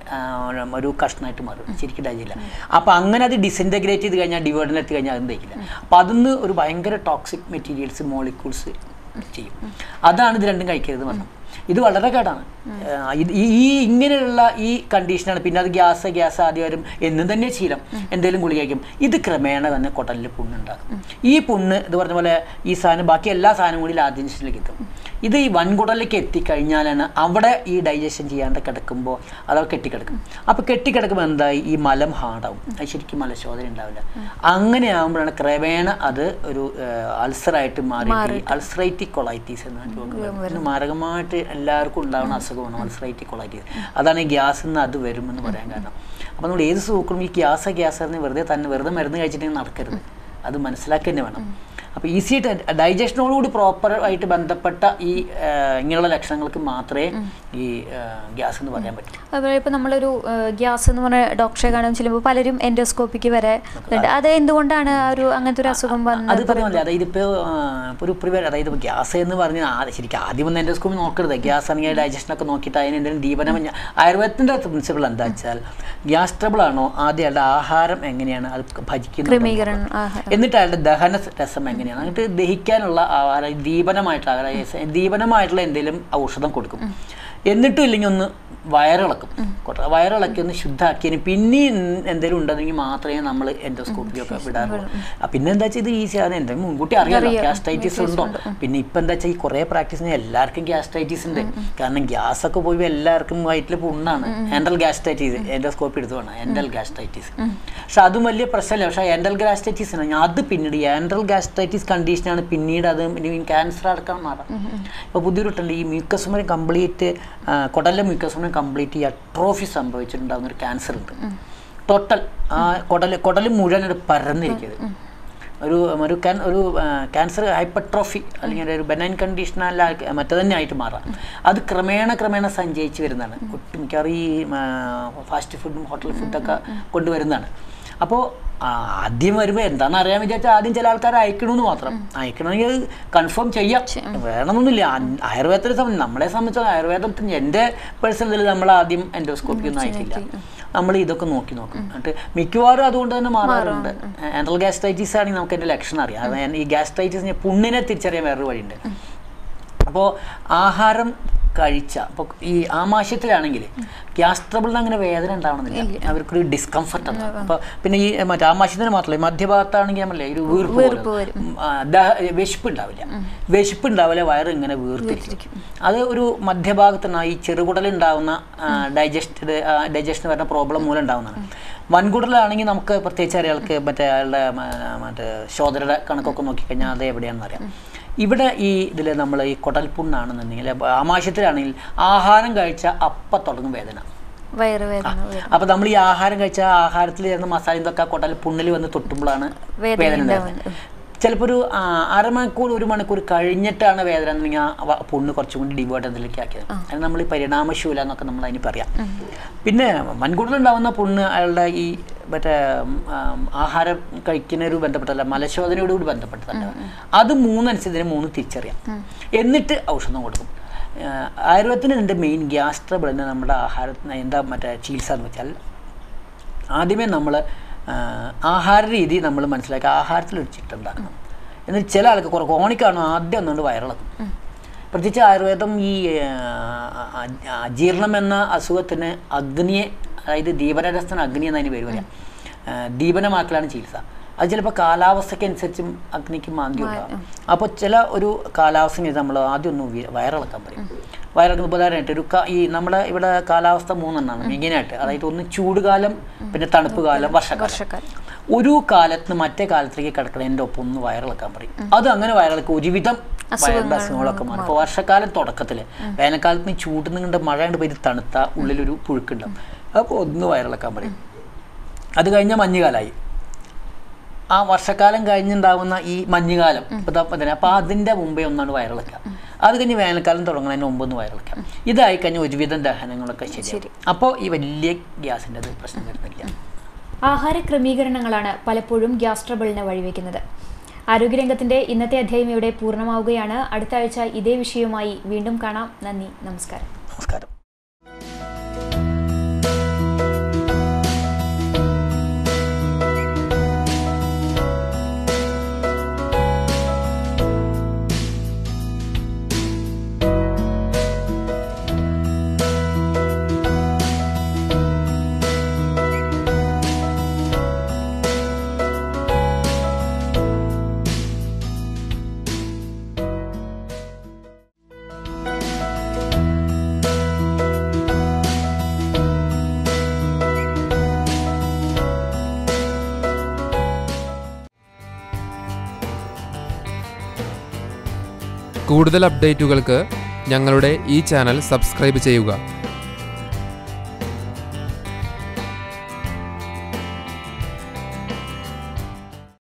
ഒരു കഷ്ണമായിട്ട് മാറും ശരിക്കും ഡൈജില്ല അപ്പോൾ അങ്ങനെ അത് ഡിസിൻറ്റഗ്രേറ്റ് ചെയ്ത് കഴിഞ്ഞാൽ ഡിവൈഡിന് എത്തി കഴിഞ്ഞാൽ അതും തയ്ക്കില്ല അപ്പോൾ അതിന്ന് ഒരു ഭയങ്കര ടോക്സിക് മെറ്റീരിയൽസ് മോളിക്യൂൾസ് ചെയ്യും അതാണ് ഇത് രണ്ടും കഴിക്കരുത് പറഞ്ഞു ഇത് വളരെ കേടാണ് ആ, ഇത് ഈ ഈ ഇങ്ങനെയുള്ള ഈ കണ്ടീഷനാണ് പിന്നെ അത് ഗ്യാസ് ഗ്യാസ് ആദ്യം വരും എന്നും തന്നെ ശീലം എന്തെങ്കിലും ഗുളിക കഴിക്കും ഇത് ക്രമേണ തന്നെ കുടലിൽ പുണ്ണുണ്ടാകും ഈ പുണ്ണ് ഇത് പറഞ്ഞ പോലെ ഈ സാധനം ബാക്കി എല്ലാ സാധനവും കൂടി ലാദ്യൻസിലേക്ക് എത്തും ഇത് ഈ വൻകുടലിലേക്ക് എത്തിക്കഴിഞ്ഞാലാണ് അവിടെ ഈ ഡൈജഷൻ ചെയ്യാണ്ട് കിടക്കുമ്പോൾ അതവിടെ കെട്ടിക്കിടക്കും അപ്പോൾ കെട്ടിക്കിടക്കുമ്പോൾ എന്തായി ഈ മലം ഹാർഡാവും അത് ശരിക്കും മലശോധന ഉണ്ടാവില്ല അങ്ങനെ ആകുമ്പോഴാണ് ക്രമേണ അത് ഒരു അൾസറായിട്ട് മാറി അൾസറൈറ്റിക് കൊളൈറ്റീസ് എന്ന രോഗം വരും. മാരകമായിട്ട് എല്ലാവർക്കും ഉണ്ടാവുന്ന അസുഖമാണ് അൾസറൈറ്റിക് കൊളൈറ്റീസ് അതാണ് ഈ ഗ്യാസിൽ നിന്ന് അത് വരുമെന്ന് പറയാൻ കാരണം അപ്പോൾ നമ്മൾ ഏത് സൂക്കറും ഈ ഗ്യാസ് ഗ്യാസ് എന്ന് വെറുതെ തന്നെ വെറുതെ മരുന്ന് കഴിച്ചിട്ടുണ്ടെങ്കിൽ നടക്കരുത് അത് മനസ്സിലാക്കി തന്നെ വേണം അപ്പോൾ ഈസി ആയിട്ട് ഡൈജഷനോടുകൂടി പ്രോപ്പർ ആയിട്ട് ബന്ധപ്പെട്ട ഈ ആ, ഇങ്ങനെയുള്ള ലക്ഷണങ്ങൾക്ക് മാത്രമേ ഈ ഗ്യാസ് എന്ന് പറയാൻ പറ്റൂ അതുപോലെ ഇപ്പോൾ നമ്മളൊരു ഗ്യാസ് എന്ന് പറഞ്ഞ ഡോക്ടറെ കാണാൻ ചെല്ലുമ്പോൾ പലരും എൻഡോസ്കോപ്പിക്ക് വരെ ഉണ്ട് അത് എന്തുകൊണ്ടാണ് ആ ഒരു അങ്ങനത്തെ ഒരു അസുഖം അത് വന്നത് പറഞ്ഞല്ലേ അതായത് ഇപ്പോൾ ഇപ്പോൾ ഒരു പ്രിവേ അതായത് ഇപ്പോൾ ഗ്യാസ് എന്ന് പറഞ്ഞാൽ ആദ്യം ശരിക്കും ആദ്യം ഒന്ന് എൻഡോസ്കോപ്പി നോക്കരുത് ഗ്യാസ് ആണെങ്കിൽ ഡൈജഷനൊക്കെ നോക്കിയിട്ട് അതിന് എന്തെങ്കിലും ദീപനം ഞാൻ- ആയുർവേദത്തിൻ്റെ പ്രിൻസിപ്പിൾ എന്താ വെച്ചാൽ ഗ്യാസ് ട്രബിൾ ആണോ ആദ്യം അയാളുടെ ആഹാരം എങ്ങനെയാണ് അത് ഭജിക്കുന്നത് ക്രമീകരണം ആഹാരം. എന്നിട്ട് അയാളുടെ ദഹന രസം എങ്ങനെയാണ് എന്നിട്ട് ദഹിക്കാനുള്ള ആഹാര ദീപനമായിട്ടുള്ള ആഹാര ദീപനമായിട്ടുള്ള എന്തെങ്കിലും ഔഷധം കൊടുക്കും എന്നിട്ടും ഇല്ലെങ്കിൽ ഒന്ന് വയറിളക്കും കൊട്ട- വയറിളക്കി ഒന്ന് ശുദ്ധാക്കിയതിന് പിന്നെ എന്തെങ്കിലും ഉണ്ടെങ്കിൽ മാത്രമേ നമ്മൾ എൻഡോസ്കോപ്പിയൊക്കെ വിടാറുള്ളൂ ആ, പിന്നെ എന്താ വെച്ചാൽ ഇത് ഈസിയാണ് എന്തെങ്കിലും മുൻകൂട്ടി അറിയാലോ അറിയാം. ഗ്യാസ്ട്രൈറ്റിസ് ഉണ്ടോ പിന്നെ ഇപ്പം എന്താ വെച്ചാൽ ഈ കുറേ പ്രാക്ടീസിന് എല്ലാവർക്കും ഗ്യാസ്ട്രൈറ്റിസ് ഉണ്ട് കാരണം ഗ്യാസ് ഒക്കെ പോയി എല്ലാവർക്കും വയറ്റിൽ പുണ്ണാണ് എൻഡൽ ഗ്യാസ്ട്രൈറ്റിസ് എൻഡോസ്കോപ്പി എടുത്ത് വേണം എൻഡൽ ഗ്യാസ്ട്രൈറ്റിസ് പക്ഷെ അതും വലിയ പ്രശ്നമല്ല പക്ഷേ എൻഡൽ ഗ്യാസ്ട്രൈറ്റിസ് ആണ് അത് പിന്നീട് എൻഡൽ ഗ്യാസ്ട്രൈറ്റിസ് കണ്ടീഷനാണ് പിന്നീട് അത് ക്യാൻസർ അടക്കം മാറാം ഇപ്പോൾ പുതിയൊരുട്ടുണ്ട് ഈ മ്യൂക്കസുമറി കംപ്ലീറ്റ് കുടലിലെ മ്യൂക്കസുമറി കംപ്ലീറ്റ് ഈ അട്രോഫി സംഭവിച്ചിട്ടുണ്ടാകുന്ന ഒരു ക്യാൻസർ ഉണ്ട് ടോട്ടൽ ആ കുടൽ കുടൽ മുഴുവൻ ഒരു പരന്നിരിക്കുന്നത് ഒരു ഒരു ക്യാൻ ഒരു ക്യാൻസർ ഹൈപ്പർട്രോഫി അല്ലെങ്കിൽ ഒരു ബെനൈൻ കണ്ടീഷൻ അല്ല മറ്റേ തന്നെ ആയിട്ട് മാറാം അത് ക്രമേണ ക്രമേണ സഞ്ചയിച്ച് വരുന്നതാണ് ഒട്ടുമിക്കവാറും ഈ ഫാസ്റ്റ് ഫുഡും ഹോട്ടൽ ഫുഡൊക്കെ കൊണ്ടുവരുന്നതാണ് അപ്പോൾ ആദ്യം വരുമ്പോൾ എന്താണെന്ന് അറിയാൻ വിചാരിച്ചാൽ ആദ്യം ചില ആൾക്കാർ അയക്കണമെന്ന് മാത്രം അയക്കണമെങ്കിൽ അത് കൺഫേം ചെയ്യാം വേണമെന്നൊന്നുമില്ല ആ- ആയുർവേദത്തെ സംബന്ധിച്ച് നമ്മളെ സംബന്ധിച്ച് ആയുർവേദത്തിന് എൻ്റെ പേഴ്സണലിൽ നമ്മൾ ആദ്യം എൻഡോസ്കോപ്പി ഒന്നും അയക്കില്ല നമ്മൾ ഇതൊക്കെ നോക്കി നോക്കും എന്നിട്ട് മിക്കവാറും അതുകൊണ്ട് തന്നെ മാറാറുണ്ട് ആൻഡൽ ഗ്യാസ്ട്രൈറ്റീസ് ആണെങ്കിൽ നമുക്ക് എൻ്റെ ലക്ഷണം അറിയാം അത് ഞാൻ ഈ ഗ്യാസ്ട്രൈറ്റീസിനെ പുണ്ണിനെ തിരിച്ചറിയാൻ വേറൊരു വഴിയുണ്ട് അപ്പോൾ ആഹാരം കഴിച്ച അപ്പോൾ ഈ ആമാശയത്തിലാണെങ്കിൽ ഗ്യാസ് ട്രബിളിന് അങ്ങനെ വേദന ഉണ്ടാവണമെന്നില്ല അവർക്കൊരു ഡിസ്കംഫർട്ട് ആണ് അപ്പോൾ പിന്നെ ഈ മറ്റേ ആമാശയത്തിന് മാത്രമല്ല ഈ മധ്യഭാഗത്താണെങ്കിൽ നമ്മളെ ഒരു വീർപ്പ് വീർപ്പ് പോലെ. വരും. ഉം, ആ, ദാഹ- വിശപ്പ് ഉണ്ടാവില്ല വിശപ്പ് ഉണ്ടാവില്ല വയറ് ഇങ്ങനെ വീർത്തിരിക്കും അത് ഒരു മധ്യഭാഗത്താണ് ഈ ചെറുകുടലുണ്ടാവുന്ന ഡൈജസ്റ്റ് ഡൈജസ്റ്റിന് വരുന്ന പ്രോബ്ലം മൂലം ഉണ്ടാവുന്നതാണ് വൻകുടലാണെങ്കിൽ നമുക്ക് പ്രത്യേകിച്ച് അയാൾക്ക് മറ്റേ അയാളുടെ മ- മറ്റേ ശോധനയുടെ കണക്കൊക്കെ നോക്കിക്കഴിഞ്ഞാൽ അത് എവിടെയാണെന്ന് അറിയാം ഇവിടെ ഈ ഇതിൽ നമ്മൾ ഈ കുടൽപുണ്ണാണെന്നുണ്ടെങ്കിൽ ആമാശയത്തിലാണെങ്കിൽ ആഹാരം കഴിച്ച അപ്പം തുടങ്ങും വേദന വയറുവേദന വരും അപ്പോൾ നമ്മൾ ഈ ആഹാരം കഴിച്ച ആഹാരത്തിൽ ചേർന്ന മസാല ഇതൊക്കെ കൊട്ടാൽ പുണ്ണിൽ വന്ന് തൊട്ടുമ്പോഴാണ് വേദന വേദന ഉണ്ടാവുന്നത്. ഉണ്ടാകുന്നത് ചിലപ്പോൾ ഒരു ആ, അരമണിക്കൂർ ഒരു മണിക്കൂർ കഴിഞ്ഞിട്ടാണ് വേദന എന്നുണ്ടെങ്കിൽ ആ വ- പുണ്ണ് കുറച്ചും കൂടി ഡിവോട്ട് അതിലേക്ക് ആക്കിയത് അത് നമ്മൾ ഈ പരിണാമശൂല എന്നൊക്കെ നമ്മൾ അതിന് പറയാം പിന്നെ മൺകൂടിലുണ്ടാവുന്ന പുണ്ണ് അയാളുടെ ഈ മറ്റേ ഉം, ആം, ആഹാരം കഴിക്കുന്നൊരു ബന്ധപ്പെട്ടല്ല മലശോധനയോട് കൂടി ബന്ധപ്പെട്ടതല്ല അത് മൂന്നനുസരിച്ച് മൂന്ന് തിരിച്ചറിയാം എന്നിട്ട് ഔഷധം കൊടുക്കും ആ, ആയുർവേദത്തിന് ഇതിൻ്റെ മെയിൻ ഗ്യാസ് ട്രബിൾ തന്നെ നമ്മുടെ ആഹാരത്തിന് എന്താ മറ്റേ ചികിത്സ എന്ന് വെച്ചാൽ ആദ്യമേ നമ്മൾ ആഹാര രീതി നമ്മൾ മനസ്സിലാക്കി ആഹാരത്തിൽ ഒരു ചിട്ടുണ്ടാക്കണം എന്നിട്ട് ചില ആൾക്ക് കുറേ കോണിക്കാണോ ആദ്യം ഒന്നുകൊണ്ട് വയറിളക്കും പ്രത്യേകിച്ച് ആയുർവേദം ഈ ആ, അ- അജീർണം എന്ന അസുഖത്തിന് അഗ്നിയെ അതായത് ദീപനരസ്ഥന അഗ്നി എന്നതിന് പേര് പറയാം ആ, ദീപനമാക്കലാണ് ചികിത്സ അത് ചിലപ്പോൾ കാലാവസ്ഥയ്ക്ക് അനുസരിച്ചും അഗ്നിക്ക് മാന്ദ്യം ഉണ്ടാകും അപ്പോൾ ചില ഒരു കാലാവസ്ഥ നമ്മൾ ആദ്യം ഒന്ന് വി- വയറിളക്കാൻ പറയും വയറിളക്കുന്ന ഉദാഹരണമായിട്ട് ഒരു ക- ഈ നമ്മുടെ ഇവിടെ കാലാവസ്ഥ മൂന്നെണ്ണമാണ് മെയിനായിട്ട് അതായത് ഒന്ന് ചൂടുകാലം പിന്നെ തണുപ്പ് കാലം വർഷക്കാലം വർഷക്കാലം ഒരു കാലത്ത് മറ്റേ കാലത്തേക്ക് കിടക്കുന്നതിൻ്റെ ഒപ്പം ഒന്ന് വയറിളക്കാൻ പറയും അത് അങ്ങനെ വയറിളക്ക് ഒരുവിധം വയറിൻ്റെ അസുഖങ്ങളൊക്കെ മാറും ഇപ്പോൾ വർഷക്കാലം തുടക്കത്തിൽ വേനൽക്കാലത്ത് നീ ചൂട് നിങ്ങളുടെ മഴ കൊണ്ട് പോയി തണുത്ത ഉള്ളിലൊരു പുഴുക്കുണ്ടാവും അപ്പോൾ ഒന്ന് വയറിളക്കാൻ പറയും അത് കഴിഞ്ഞ മഞ്ഞുകാലമായി ആ വർഷക്കാലം കഴിഞ്ഞുണ്ടാകുന്ന ഈ മഞ്ഞുകാലം ഇപ്പം തന്നെ അപ്പോൾ അതിൻ്റെ മുമ്പേ ഒന്നാണ് വയറിളക്കുക അത് കഴിഞ്ഞ് വേനൽക്കാലം തുടങ്ങുന്നതിന് മുമ്പ് ഒന്ന് വയറിളക്കാം ഇതായി കഴിഞ്ഞാൽ ഒരുവിധം ദഹനങ്ങളൊക്കെ ശരി അപ്പോൾ ഈ വലിയ ഗ്യാസിൻ്റെ അത് പ്രശ്നം വരുന്നില്ല ആഹാര ക്രമീകരണങ്ങളാണ് പലപ്പോഴും ഗ്യാസ് ട്രബിളിന് വഴിവെക്കുന്നത് ആരോഗ്യരംഗത്തിന്റെ ഇന്നത്തെ അധ്യായം ഇവിടെ പൂർണ്ണമാവുകയാണ് അടുത്ത ആഴ്ച ഇതേ വിഷയവുമായി വീണ്ടും കാണാം നന്ദി നമസ്കാരം നമസ്കാരം കൂടുതൽ അപ്ഡേറ്റുകൾക്ക് ഞങ്ങളുടെ ഈ ചാനൽ സബ്സ്ക്രൈബ് ചെയ്യുക